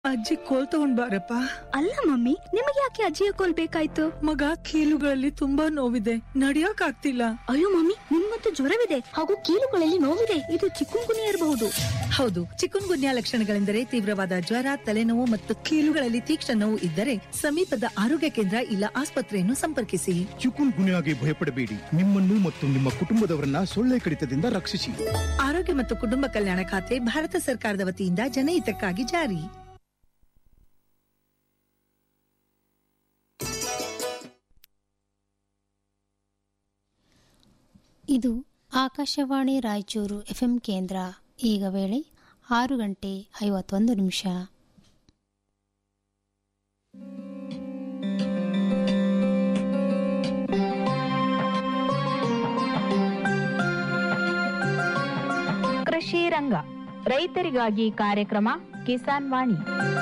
ಅಜ್ಜಿ ಕೋಲ್ ತಗೊಂಡ್ ಬಾರಪ್ಪ ಅಲ್ಲ ಮಮ್ಮಿ ನಿಮಗೆ ಯಾಕೆ ಅಜ್ಜಿಯ ಕೋಲ್ ಬೇಕಾಯ್ತು ಮಗ ಕೀಲುಗಳಲ್ಲಿ ತುಂಬಾ ನೋವಿದೆ ನಡಿಯಕ್ ಆಗ್ತಿಲ್ಲ ಅಯ್ಯೋ ಮಮ್ಮಿ ನಿಮ್ಮಂತೂ ಜ್ವರವಿದೆ ಹಾಗೂ ಕೀಲುಗಳಲ್ಲಿ ನೋವಿದೆ ಇದು ಚಿಕ್ಕುಂಗುನಿ ಇರಬಹುದು ಹೌದು ಚಿಕುನ್ ಗುನ್ಯಾ ಲಕ್ಷಣಗಳೆಂದರೆ ತೀವ್ರವಾದ ಜ್ವರ ತಲೆನೋವು ಮತ್ತು ಕೀಲುಗಳಲ್ಲಿ ತೀಕ್ಷ್ಣ ನೋವು ಇದ್ದರೆ ಸಮೀಪದ ಆರೋಗ್ಯ ಕೇಂದ್ರ ಇಲ್ಲ ಆಸ್ಪತ್ರೆಯನ್ನು ಸಂಪರ್ಕಿಸಿ ಚಿಕುನ್ ಗುನ್ಯಾಗೆ ಭಯಪಡಬೇಡಿ ನಿಮ್ಮನ್ನು ಮತ್ತು ನಿಮ್ಮ ಕುಟುಂಬದವರನ್ನ ಸೊಳ್ಳೆ ಕಡಿತದಿಂದ ರಕ್ಷಿಸಿ ಆರೋಗ್ಯ ಮತ್ತು ಕುಟುಂಬ ಕಲ್ಯಾಣ ಖಾತೆ ಭಾರತ ಸರ್ಕಾರದ ವತಿಯಿಂದ ಜನಹಿತಕ್ಕಾಗಿ ಜಾರಿ ಇದು ಆಕಾಶವಾಣಿ ರಾಯಚೂರು ಎಫ್ಎಂ ಕೇಂದ್ರ ಈಗ ವೇಳೆ ಆರು ಗಂಟೆ ಐವತ್ತೊಂದು ನಿಮಿಷ ಕೃಷಿ ರಂಗ ರೈತರಿಗಾಗಿ ಕಾರ್ಯಕ್ರಮ ಕಿಸಾನ್ ವಾಣಿ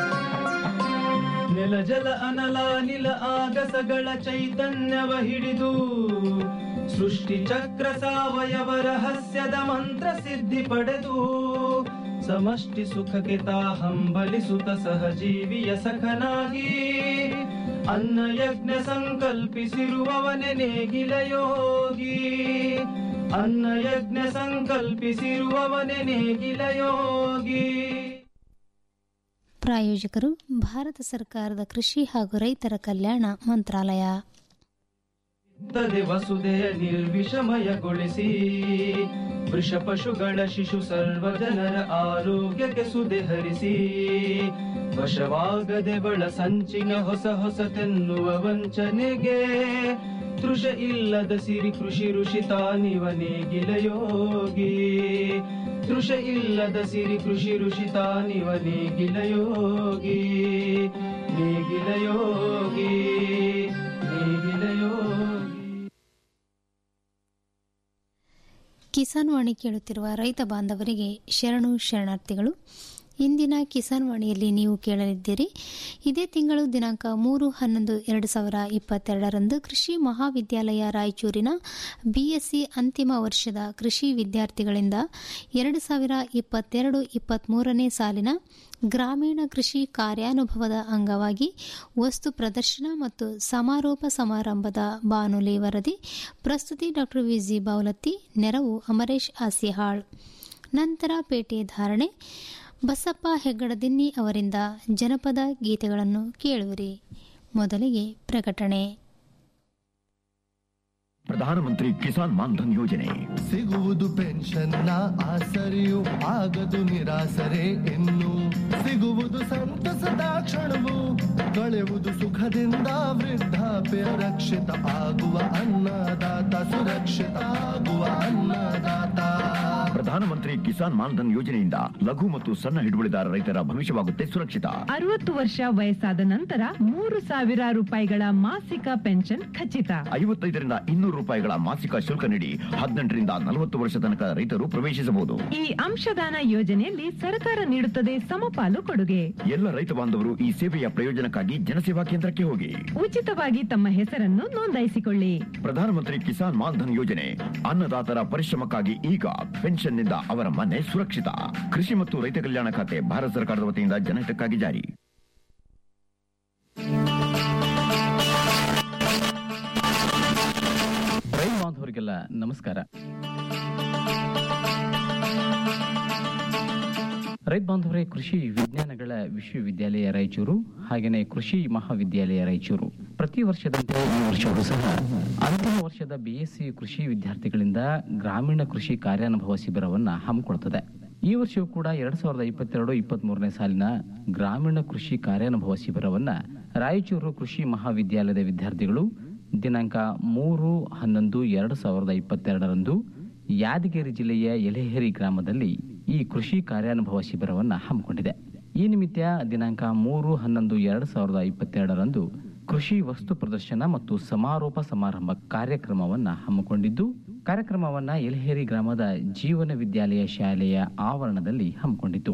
ನೆಲ ಜಲ ಅನಲ ನಿಲ ಆಗಸಗಳ ಚೈತನ್ಯವ ಹಿಡಿದು ಸೃಷ್ಟಿ ಚಕ್ರ ಸಾವಯವ ರಹಸ್ಯದ ಮಂತ್ರ ಸಿದ್ಧಿ ಪಡೆದು ಸಮಷ್ಟಿ ಸುಖಕ್ಕೆ ತಾ ಹಂಬಲಿಸುತ್ತ ಸಹಜೀವಿಯ ಸಖನಾಗಿ ಅನ್ನ ಯಜ್ಞ ಸಂಕಲ್ಪಿಸಿರುವವನೆ ನೇಗಿಲ ಯೋಗಿ ಅನ್ನ ಯಜ್ಞ ಸಂಕಲ್ಪಿಸಿರುವವನೆ ನೇಗಿಲ ಯೋಗಿ ಪ್ರಾಯೋಜಕರು ಭಾರತ ಸರ್ಕಾರದ ಕೃಷಿ ಹಾಗೂ ರೈತರ ಕಲ್ಯಾಣ ಮಂತ್ರಾಲಯ ತದೆ ವಸುದೆಯ ನಿರ್ವಿಷಮಯಗೊಳಿಸಿ ವೃಷ ಪಶುಗಳ ಶಿಶು ಸರ್ವ ಜನರ ಆರೋಗ್ಯಕ್ಕೆ ಸುದೆ ಹರಿಸಿ ವಶವಾಗದೆ ಬಳ ಸಂಚಿನ ಹೊಸ ಹೊಸತೆನ್ನುವ ವಂಚನೆಗೆ ತೃಷ ಇಲ್ಲದ ಸಿರಿ ಕೃಷಿ ಋಷಿ ತಾನಿವ ನೇಗಿಲ ಯೋಗಿ ತೃಷ ಇಲ್ಲದ ಸಿರಿ ಕೃಷಿ ಋಷಿ ತಾನಿವ ನೇಗಿಲ ಯೋಗಿ ನೇಗಿಲ ಯೋಗಿ ನೇಗಿಲ ಯೋಗಿ ಕಿಸಾನ್ ವಾಣಿ ಕೇಳುತ್ತಿರುವ ರೈತ ಬಾಂಧವರಿಗೆ ಶರಣು ಶರಣಾರ್ಥಿಗಳು ಇಂದಿನ ಕಿಸಾನ್ ವಾಣಿಯಲ್ಲಿ ನೀವು ಕೇಳಲಿದ್ದೀರಿ ಇದೇ ತಿಂಗಳು ದಿನಾಂಕ ಮೂರು ಹನ್ನೊಂದು ಎರಡು ಸಾವಿರ ಇಪ್ಪತ್ತೆರಡರಂದು ಕೃಷಿ ಮಹಾವಿದ್ಯಾಲಯ ರಾಯಚೂರಿನ ಬಿಎಸ್ಸಿ ಅಂತಿಮ ವರ್ಷದ ಕೃಷಿ ವಿದ್ಯಾರ್ಥಿಗಳಿಂದ ಎರಡು ಸಾವಿರ ಇಪ್ಪತ್ತೆರಡು ಇಪ್ಪತ್ತ್ಮೂರನೇ ಸಾಲಿನ ಗ್ರಾಮೀಣ ಕೃಷಿ ಕಾರ್ಯಾನುಭವದ ಅಂಗವಾಗಿ ವಸ್ತು ಪ್ರದರ್ಶನ ಮತ್ತು ಸಮಾರೋಪ ಸಮಾರಂಭದ ಬಾನುಲಿ ವರದಿ ಪ್ರಸ್ತುತಿ ಡಾಕ್ಟರ್ ವಿಜಿ ಬಾವಲತ್ತಿ ನೆರವು ಅಮರೇಶ್ ಆಸಿಹಾಳ್ ನಂತರ ಪೇಟೆ ಧಾರಣೆ ಬಸಪ್ಪ ಹೆಗ್ಗಡದಿನ್ನಿ ಅವರಿಂದ ಜನಪದ ಗೀತೆಗಳನ್ನು ಕೇಳುವಿರಿ ಮೊದಲಿಗೆ ಪ್ರಕಟಣೆ ಪ್ರಧಾನಮಂತ್ರಿ ಕಿಸಾನ್ ಮಾನ್ಧನ್ ಯೋಜನೆ ಸಿಗುವುದು ಪೆನ್ಷನ್ನ ಆಸರೆಯು ಆಗದು ನಿರಾಸರೆ ಇನ್ನು ಸಿಗುವುದು ಸಂತಸದ ಕ್ಷಣವು ಕಳೆಯುವುದು ಸುಖದಿಂದ ವೃದ್ಧಾಪ್ಯ ರಕ್ಷಿತ ಆಗುವ ಅನ್ನದಾತ ಸುರಕ್ಷಿತ ಆಗುವ ಅನ್ನದಾತ ಪ್ರಧಾನಮಂತ್ರಿ ಕಿಸಾನ್ ಮಾನ್ಧನ್ ಯೋಜನೆಯಿಂದ ಲಘು ಮತ್ತು ಸಣ್ಣ ಹಿಡುವಳಿದಾರ ರೈತರ ಭವಿಷ್ಯವಾಗುತ್ತೆ ಸುರಕ್ಷಿತ ಅರವತ್ತು ವರ್ಷ ವಯಸ್ಸಾದ ನಂತರ ಮೂರು ಸಾವಿರ ರೂಪಾಯಿಗಳ ಮಾಸಿಕ ಪೆನ್ಷನ್ ಖಚಿತ ಐವತ್ತೈದರಿಂದ ಇನ್ನೂರು ರೂಪಾಯಿಗಳ ಮಾಸಿಕ ಶುಲ್ಕ ನೀಡಿ ಹದಿನೆಂಟರಿಂದ ನಲವತ್ತು ವರ್ಷ ತನಕ ರೈತರು ಪ್ರವೇಶಿಸಬಹುದು ಈ ಅಂಶದಾನ ಯೋಜನೆಯಲ್ಲಿ ಸರ್ಕಾರ ನೀಡುತ್ತದೆ ಸಮಪಾಲು ಕೊಡುಗೆ ಎಲ್ಲ ರೈತ ಬಾಂಧವರು ಈ ಸೇವೆಯ ಪ್ರಯೋಜನಕ್ಕಾಗಿ ಜನಸೇವಾ ಕೇಂದ್ರಕ್ಕೆ ಹೋಗಿ ಉಚಿತವಾಗಿ ತಮ್ಮ ಹೆಸರನ್ನು ನೋಂದಾಯಿಸಿಕೊಳ್ಳಿ ಪ್ರಧಾನಮಂತ್ರಿ ಕಿಸಾನ್ ಮಾನ್ಧನ್ ಯೋಜನೆ ಅನ್ನದಾತರ ಪರಿಶ್ರಮಕ್ಕಾಗಿ ಈಗ ಪೆನ್ಷನ್ನಿಂದ ಅವರ ಮನೆ ಸುರಕ್ಷಿತ ಕೃಷಿ ಮತ್ತು ರೈತ ಕಲ್ಯಾಣ ಖಾತೆ ಭಾರತ ಸರ್ಕಾರದ ವತಿಯಿಂದ ಜನಹಿತಕ್ಕಾಗಿ ಜಾರಿ ರೈತ ಬಾಂಧವರಿಗೆಲ್ಲ ನಮಸ್ಕಾರ ರೈತ ಬಾಂಧವರೇ ಕೃಷಿ ವಿಜ್ಞಾನಗಳ ವಿಶ್ವವಿದ್ಯಾಲಯ ರಾಯಚೂರು ಹಾಗೆಯೇ ಕೃಷಿ ಮಹಾವಿದ್ಯಾಲಯ ರಾಯಚೂರು ಪ್ರತಿ ವರ್ಷದಂತೆ ಈ ವರ್ಷವೂ ಸಹ ಅಂತಿಮ ವರ್ಷದ ಬಿಎಸ್ಸಿ ಕೃಷಿ ವಿದ್ಯಾರ್ಥಿಗಳಿಂದ ಗ್ರಾಮೀಣ ಕೃಷಿ ಕಾರ್ಯಾನುಭವ ಶಿಬಿರವನ್ನು ಹಮ್ಮಿಕೊಳ್ತದೆ ಈ ವರ್ಷವೂ ಕೂಡ ಎರಡ್ ಸಾವಿರದ ಇಪ್ಪತ್ತೆರಡು ಇಪ್ಪತ್ತ್ ಮೂರನೇ ಸಾಲಿನ ಗ್ರಾಮೀಣ ಕೃಷಿ ಕಾರ್ಯಾನುಭವ ಶಿಬಿರವನ್ನ ರಾಯಚೂರು ಕೃಷಿ ಮಹಾವಿದ್ಯಾಲಯದ ವಿದ್ಯಾರ್ಥಿಗಳು ದಿನಾಂಕ ಮೂರು ಹನ್ನೊಂದು ಎರಡು ಸಾವಿರದ ಇಪ್ಪತ್ತೆರಡರಂದು ಯಾದಗಿರಿ ಜಿಲ್ಲೆಯ ಎಲೆಹೇರಿ ಗ್ರಾಮದಲ್ಲಿ ಈ ಕೃಷಿ ಕಾರ್ಯಾನುಭವ ಶಿಬಿರವನ್ನು ಹಮ್ಮಿಕೊಂಡಿದೆ ಈ ನಿಮಿತ್ತ ದಿನಾಂಕ ಮೂರು ಹನ್ನೊಂದು ಎರಡು ಸಾವಿರದ ಇಪ್ಪತ್ತೆರಡರಂದು ಕೃಷಿ ವಸ್ತು ಪ್ರದರ್ಶನ ಮತ್ತು ಸಮಾರೋಪ ಸಮಾರಂಭ ಕಾರ್ಯಕ್ರಮವನ್ನು ಹಮ್ಮಿಕೊಂಡಿದ್ದು ಕಾರ್ಯಕ್ರಮವನ್ನು ಎಲೆಹೇರಿ ಗ್ರಾಮದ ಜೀವನ ವಿದ್ಯಾಲಯ ಶಾಲೆಯ ಆವರಣದಲ್ಲಿ ಹಮ್ಮಿಕೊಂಡಿತು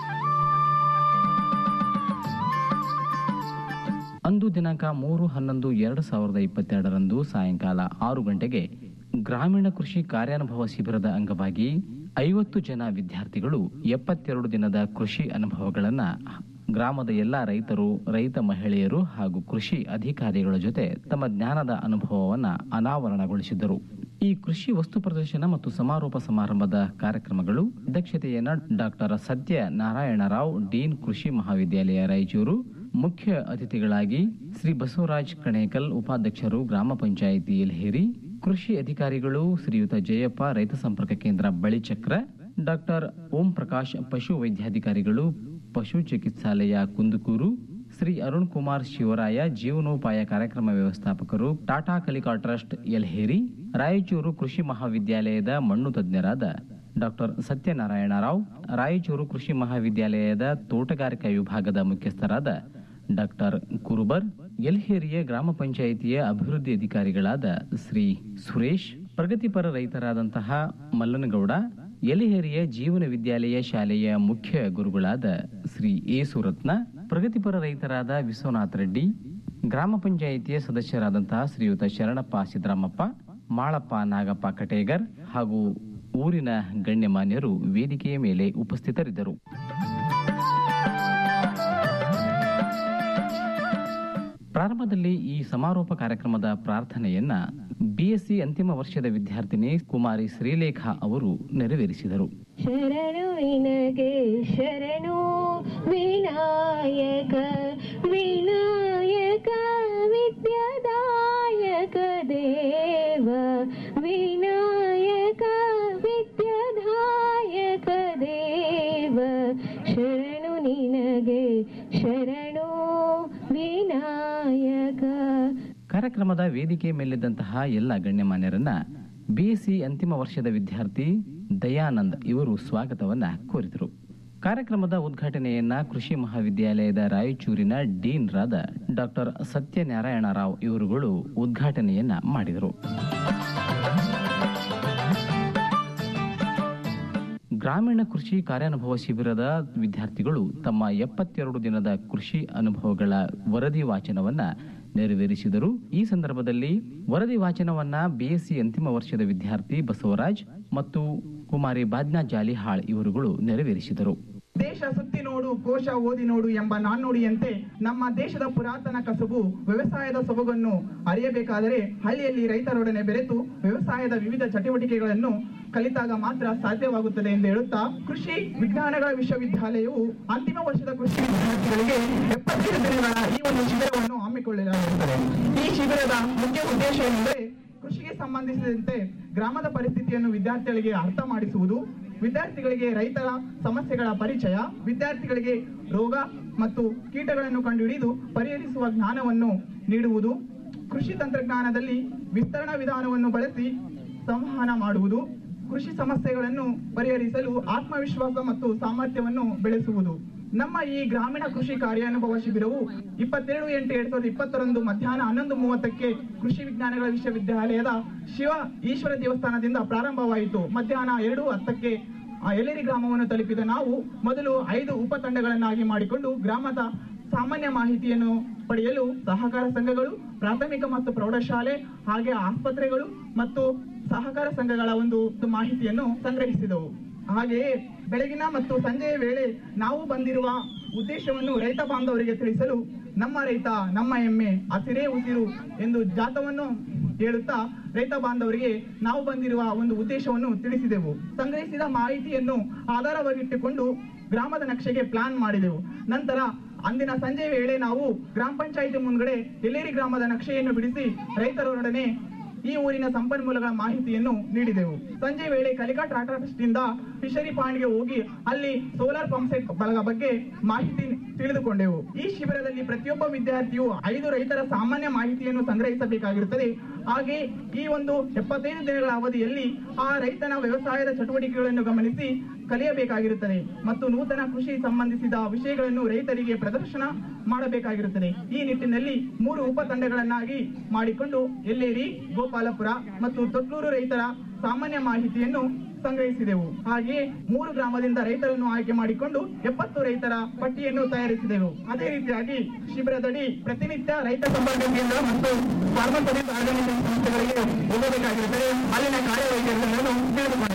ಅಂದು ದಿನಾಂಕ ಮೂರು ಹನ್ನೊಂದು ಎರಡು ಸಾವಿರದ ಇಪ್ಪತ್ತೆರಡರಂದು ಸಾಯಂಕಾಲ ಆರು ಗಂಟೆಗೆ ಗ್ರಾಮೀಣ ಕೃಷಿ ಕಾರ್ಯಾನುಭವ ಶಿಬಿರದ ಅಂಗವಾಗಿ ಐವತ್ತು ಜನ ವಿದ್ಯಾರ್ಥಿಗಳು ಎಪ್ಪತ್ತೆರಡು ದಿನದ ಕೃಷಿ ಅನುಭವಗಳನ್ನು ಗ್ರಾಮದ ಎಲ್ಲ ರೈತರು ರೈತ ಮಹಿಳೆಯರು ಹಾಗೂ ಕೃಷಿ ಅಧಿಕಾರಿಗಳ ಜೊತೆ ತಮ್ಮ ಜ್ಞಾನದ ಅನುಭವವನ್ನು ಅನಾವರಣಗೊಳಿಸಿದರು ಈ ಕೃಷಿ ವಸ್ತು ಪ್ರದರ್ಶನ ಮತ್ತು ಸಮಾರೋಪ ಸಮಾರಂಭದ ಕಾರ್ಯಕ್ರಮಗಳು ಅಧ್ಯಕ್ಷತೆಯನ್ನ ಡಾಕ್ಟರ್ ಸತ್ಯ ನಾರಾಯಣರಾವ್ ಡೀನ್ ಕೃಷಿ ಮಹಾವಿದ್ಯಾಲಯ ರಾಯಚೂರು ಮುಖ್ಯ ಅತಿಥಿಗಳಾಗಿ ಶ್ರೀ ಬಸವರಾಜ್ ಕಣೇಕಲ್ ಉಪಾಧ್ಯಕ್ಷರು ಗ್ರಾಮ ಪಂಚಾಯಿತಿ ಯಲ್ಹೇರಿ ಕೃಷಿ ಅಧಿಕಾರಿಗಳು ಶ್ರೀಯುತ ಜಯಪ್ಪ ರೈತ ಸಂಪರ್ಕ ಕೇಂದ್ರ ಬಳಿಚಕ್ರ ಡಾಕ್ಟರ್ ಓಂ ಪ್ರಕಾಶ್ ಪಶು ವೈದ್ಯಾಧಿಕಾರಿಗಳು ಪಶು ಚಿಕಿತ್ಸಾಲಯ ಕುಂದುಕೂರು ಶ್ರೀ ಅರುಣ್ ಕುಮಾರ್ ಶಿವರಾಯ ಜೀವನೋಪಾಯ ಕಾರ್ಯಕ್ರಮ ವ್ಯವಸ್ಥಾಪಕರು ಟಾಟಾ ಕಲಿಕಾ ಟ್ರಸ್ಟ್ ಯಲ್ಹೇರಿ ರಾಯಚೂರು ಕೃಷಿ ಮಹಾವಿದ್ಯಾಲಯದ ಮಣ್ಣು ತಜ್ಞರಾದ ಡಾಕ್ಟರ್ ಸತ್ಯನಾರಾಯಣ ರಾವ್ ರಾಯಚೂರು ಕೃಷಿ ಮಹಾವಿದ್ಯಾಲಯದ ತೋಟಗಾರಿಕಾ ವಿಭಾಗದ ಮುಖ್ಯಸ್ಥರಾದ ಡಾಕ್ಟರ್ ಕುರುಬರ್ ಯಲ್ಹೇರಿಯ ಗ್ರಾಮ ಪಂಚಾಯಿತಿಯ ಅಭಿವೃದ್ಧಿ ಅಧಿಕಾರಿಗಳಾದ ಶ್ರೀ ಸುರೇಶ್ ಪ್ರಗತಿಪರ ರೈತರಾದಂತಹ ಮಲ್ಲನಗೌಡ ಯಲಿಹೇರಿಯ ಜೀವನ ವಿದ್ಯಾಲಯ ಶಾಲೆಯ ಮುಖ್ಯ ಗುರುಗಳಾದ ಶ್ರೀ ಎ ಸುರತ್ನ ಪ್ರಗತಿಪರ ರೈತರಾದ ವಿಶ್ವನಾಥ್ ರೆಡ್ಡಿ ಗ್ರಾಮ ಪಂಚಾಯಿತಿಯ ಸದಸ್ಯರಾದಂತಹ ಶ್ರೀಯುತ ಶರಣಪ್ಪ ಸಿದ್ದರಾಮಪ್ಪ ಮಾಳಪ್ಪ ನಾಗಪ್ಪ ಕಟೇಗರ್ ಹಾಗೂ ಊರಿನ ಗಣ್ಯಮಾನ್ಯರು ವೇದಿಕೆಯ ಮೇಲೆ ಉಪಸ್ಥಿತರಿದ್ದರು ಪ್ರಾರಂಭದಲ್ಲಿ ಈ ಸಮಾರೋಪ ಕಾರ್ಯಕ್ರಮದ ಪ್ರಾರ್ಥನೆಯನ್ನ ಬಿಎಸ್ಸಿ ಅಂತಿಮ ವರ್ಷದ ವಿದ್ಯಾರ್ಥಿನಿ ಕುಮಾರಿ ಶ್ರೀಲೇಖಾ ಅವರು ನೆರವೇರಿಸಿದರು ಶರಣು ನಿನಗೆ ಶರಣು ವಿನಾಯಕ ವಿನಾಯಕ ವಿದ್ಯಾದಾಯಕ ದೇವ ವಿನಾಯಕ ವಿದ್ಯಾದಾಯಕ ದೇವ ಶರಣು ನಿನಗೆ ಶರಣು ವಿನಾಯಕ ಕಾರ್ಯಕ್ರಮದ ವೇದಿಕೆ ಮೇಲಿದ್ದಂತಹ ಎಲ್ಲ ಗಣ್ಯಮಾನ್ಯರನ್ನ ಬಿಎಸ್ಸಿ ಅಂತಿಮ ವರ್ಷದ ವಿದ್ಯಾರ್ಥಿ ದಯಾನಂದ್ ಇವರು ಸ್ವಾಗತವನ್ನ ಕೋರಿದರು ಕಾರ್ಯಕ್ರಮದ ಉದ್ಘಾಟನೆಯನ್ನ ಕೃಷಿ ಮಹಾವಿದ್ಯಾಲಯದ ರಾಯಚೂರಿನ ಡೀನ್ ರಾದ ಡಾಕ್ಟರ್ ಸತ್ಯನಾರಾಯಣ ರಾವ್ ಇವರುಗಳು ಉದ್ಘಾಟನೆಯನ್ನ ಮಾಡಿದರು ಗ್ರಾಮೀಣ ಕೃಷಿ ಕಾರ್ಯಾನುಭವ ಶಿಬಿರದ ವಿದ್ಯಾರ್ಥಿಗಳು ತಮ್ಮ ಎಪ್ಪತ್ತೆರಡು ದಿನದ ಕೃಷಿ ಅನುಭವಗಳ ವರದಿ ವಾಚನವನ್ನ ನೆರವೇರಿಸಿದರು ಈ ಸಂದರ್ಭದಲ್ಲಿ ವರದಿ ವಾಚನವನ್ನ ಬಿಎಸ್ಸಿ ಅಂತಿಮ ವರ್ಷದ ವಿದ್ಯಾರ್ಥಿ ಬಸವರಾಜ್ ಮತ್ತು ಕುಮಾರಿ ಬಾಜ್ನಾ ಜಾಲಿಹಾಳ್ ಇವರುಗಳು ನೆರವೇರಿಸಿದರು ದೇಶ ಸುತ್ತಿ ನೋಡು ಕೋಶ ಓದಿ ನೋಡು ಎಂಬ ನಾಣ್ಣುಡಿಯಂತೆ ನಮ್ಮ ದೇಶದ ಪುರಾತನ ಕಸುಬು ವ್ಯವಸಾಯದ ಸೊಬಗನ್ನು ಅರಿಯಬೇಕಾದರೆ ಹಳ್ಳಿಯಲ್ಲಿ ರೈತರೊಡನೆ ಬೆರೆತು ವ್ಯವಸಾಯದ ವಿವಿಧ ಚಟುವಟಿಕೆಗಳನ್ನು ಕಲಿತಾಗ ಮಾತ್ರ ಸಾಧ್ಯವಾಗುತ್ತದೆ ಎಂದು ಹೇಳುತ್ತಾ ಕೃಷಿ ವಿಜ್ಞಾನಗಳ ವಿಶ್ವವಿದ್ಯಾಲಯವು ಅಂತಿಮ ವರ್ಷದ ಕೃಷಿ ವಿದ್ಯಾರ್ಥಿಗಳಿಗೆ ಎಪ್ಪತ್ತೈದು ದಿನಗಳ ಈ ಒಂದು ಶಿಬಿರವನ್ನು ಹಮ್ಮಿಕೊಳ್ಳಲಾಗುತ್ತದೆ ಈ ಶಿಬಿರದ ಮುಖ್ಯ ಉದ್ದೇಶ ಎಂದರೆ ಕೃಷಿಗೆ ಸಂಬಂಧಿಸಿದಂತೆ ಗ್ರಾಮದ ಪರಿಸ್ಥಿತಿಯನ್ನು ವಿದ್ಯಾರ್ಥಿಗಳಿಗೆ ಅರ್ಥ ಮಾಡಿಸುವುದು ವಿದ್ಯಾರ್ಥಿಗಳಿಗೆ ರೈತರ ಸಮಸ್ಯೆಗಳ ಪರಿಚಯ ವಿದ್ಯಾರ್ಥಿಗಳಿಗೆ ರೋಗ ಮತ್ತು ಕೀಟಗಳನ್ನು ಕಂಡುಹಿಡಿದು ಪರಿಹರಿಸುವ ಜ್ಞಾನವನ್ನು ನೀಡುವುದು ಕೃಷಿ ತಂತ್ರಜ್ಞಾನದಲ್ಲಿ ವಿಸ್ತರಣಾ ವಿಧಾನವನ್ನು ಬಳಸಿ ಸಂವಹನ ಮಾಡುವುದು ಕೃಷಿ ಸಮಸ್ಯೆಗಳನ್ನು ಪರಿಹರಿಸಲು ಆತ್ಮವಿಶ್ವಾಸ ಮತ್ತು ಸಾಮರ್ಥ್ಯವನ್ನು ಬೆಳೆಸುವುದು ನಮ್ಮ ಈ ಗ್ರಾಮೀಣ ಕೃಷಿ ಕಾರ್ಯಾನುಭವ ಶಿಬಿರವು ಇಪ್ಪತ್ತೆರಡು ಎಂಟು ಎರಡ್ ಸಾವಿರದ ಇಪ್ಪತ್ತರಂದು ಮಧ್ಯಾಹ್ನ ಹನ್ನೊಂದು ಮೂವತ್ತಕ್ಕೆ ಕೃಷಿ ವಿಜ್ಞಾನಗಳ ವಿಶ್ವವಿದ್ಯಾಲಯದ ಶಿವ ಈಶ್ವರ ದೇವಸ್ಥಾನದಿಂದ ಪ್ರಾರಂಭವಾಯಿತು ಮಧ್ಯಾಹ್ನ ಎರಡು ಹತ್ತಕ್ಕೆ ಆ ಎಲೇರಿ ಗ್ರಾಮವನ್ನು ತಲುಪಿದ ನಾವು ಮೊದಲು ಐದು ಉಪತಂಡಗಳನ್ನಾಗಿ ಮಾಡಿಕೊಂಡು ಗ್ರಾಮದ ಸಾಮಾನ್ಯ ಮಾಹಿತಿಯನ್ನು ಪಡೆಯಲು ಸಹಕಾರ ಸಂಘಗಳು ಪ್ರಾಥಮಿಕ ಮತ್ತು ಪ್ರೌಢಶಾಲೆ ಹಾಗೆ ಆಸ್ಪತ್ರೆಗಳು ಮತ್ತು ಸಹಕಾರ ಸಂಘಗಳ ಒಂದು ಮಾಹಿತಿಯನ್ನು ಸಂಗ್ರಹಿಸಿದವು ಹಾಗೆಯೇ ಬೆಳಗಿನ ಮತ್ತು ಸಂಜೆಯ ವೇಳೆ ನಾವು ಬಂದಿರುವ ಉದ್ದೇಶವನ್ನು ರೈತ ಬಾಂಧವರಿಗೆ ತಿಳಿಸಲು ನಮ್ಮ ರೈತ ನಮ್ಮ ಎಮ್ಮೆ ಹಸಿರೇ ಉಸಿರು ಎಂದು ಜಾತವನ್ನು ಹೇಳುತ್ತಾ ರೈತ ಬಾಂಧವರಿಗೆ ನಾವು ಬಂದಿರುವ ಒಂದು ಉದ್ದೇಶವನ್ನು ತಿಳಿಸಿದೆವು ಸಂಗ್ರಹಿಸಿದ ಮಾಹಿತಿಯನ್ನು ಆಧಾರವಾಗಿಟ್ಟುಕೊಂಡು ಗ್ರಾಮದ ನಕ್ಷೆಗೆ ಪ್ಲಾನ್ ಮಾಡಿದೆವು ನಂತರ ಅಂದಿನ ಸಂಜೆ ವೇಳೆ ನಾವು ಗ್ರಾಮ ಪಂಚಾಯಿತಿ ಮುಂದ್ಗಡೆ ಎಲೇರಿ ಗ್ರಾಮದ ನಕ್ಷೆಯನ್ನು ಬಿಡಿಸಿ ರೈತರೊಡನೆ ಈ ಊರಿನ ಸಂಪನ್ಮೂಲಗಳ ಮಾಹಿತಿಯನ್ನು ನೀಡಿದೆವು ಸಂಜೆ ವೇಳೆ ಕಲಿಕಾ ಟಾಟಾ ಟ್ರಸ್ಟ್ ಇಂದ ಫಿಶರಿ ಪಾಂಡ್ಗೆ ಹೋಗಿ ಅಲ್ಲಿ ಸೋಲಾರ್ ಪಂಪ್ ಸೆಟ್ ಬಳಗ ಬಗ್ಗೆ ಮಾಹಿತಿ ತಿಳಿದುಕೊಂಡೆವು ಈ ಶಿಬಿರದಲ್ಲಿ ಪ್ರತಿಯೊಬ್ಬ ವಿದ್ಯಾರ್ಥಿಯು ಐದು ರೈತರ ಸಾಮಾನ್ಯ ಮಾಹಿತಿಯನ್ನು ಸಂಗ್ರಹಿಸಬೇಕಾಗಿರುತ್ತದೆ ಹಾಗೆ ಈ ಒಂದು ಎಪ್ಪತ್ತೈದು ದಿನಗಳ ಅವಧಿಯಲ್ಲಿ ಆ ರೈತನ ವ್ಯವಸಾಯದ ಚಟುವಟಿಕೆಗಳನ್ನು ಗಮನಿಸಿ ಕಲಿಯಬೇಕಾಗಿರುತ್ತದೆ ಮತ್ತು ನೂತನ ಕೃಷಿ ಸಂಬಂಧಿಸಿದ ವಿಷಯಗಳನ್ನು ರೈತರಿಗೆ ಪ್ರದರ್ಶನ ಮಾಡಬೇಕಾಗಿರುತ್ತದೆ ಈ ನಿಟ್ಟಿನಲ್ಲಿ ಮೂರು ಉಪತಂಡಗಳನ್ನಾಗಿ ಮಾಡಿಕೊಂಡು ಎಲ್ಲೇರಿ ಗೋಪಾಲಪುರ ಮತ್ತು ತೊಟ್ಲೂರು ರೈತರ ಸಾಮಾನ್ಯ ಮಾಹಿತಿಯನ್ನು ಸಂಗ್ರಹಿಸಿದೆವು ಹಾಗೆಯೇ ಮೂರು ಗ್ರಾಮದಿಂದ ರೈತರನ್ನು ಆಯ್ಕೆ ಮಾಡಿಕೊಂಡು ಎಪ್ಪತ್ತು ರೈತರ ಪಟ್ಟಿಯನ್ನು ತಯಾರಿಸಿದೆವು ಅದೇ ರೀತಿಯಾಗಿ ಶಿಬಿರದಡಿ ಪ್ರತಿನಿತ್ಯ ರೈತ ಸಂಪರ್ಕ ಕೇಂದ್ರ ಮತ್ತು ಫಾರ್ಮರ್ ಸರ್ವಿಸ್ ಆರ್ಗನೈಸೇಷನ್ ಸಂಸ್ಥೆಗಳಿಗೆ ಹೋಗಬೇಕಾಗಿರುತ್ತದೆ ಅಲ್ಲಿನ ಕಾರ್ಯವೈಖರಿಗಳನ್ನು ತಿಳಿದುಕೊಂಡೆವು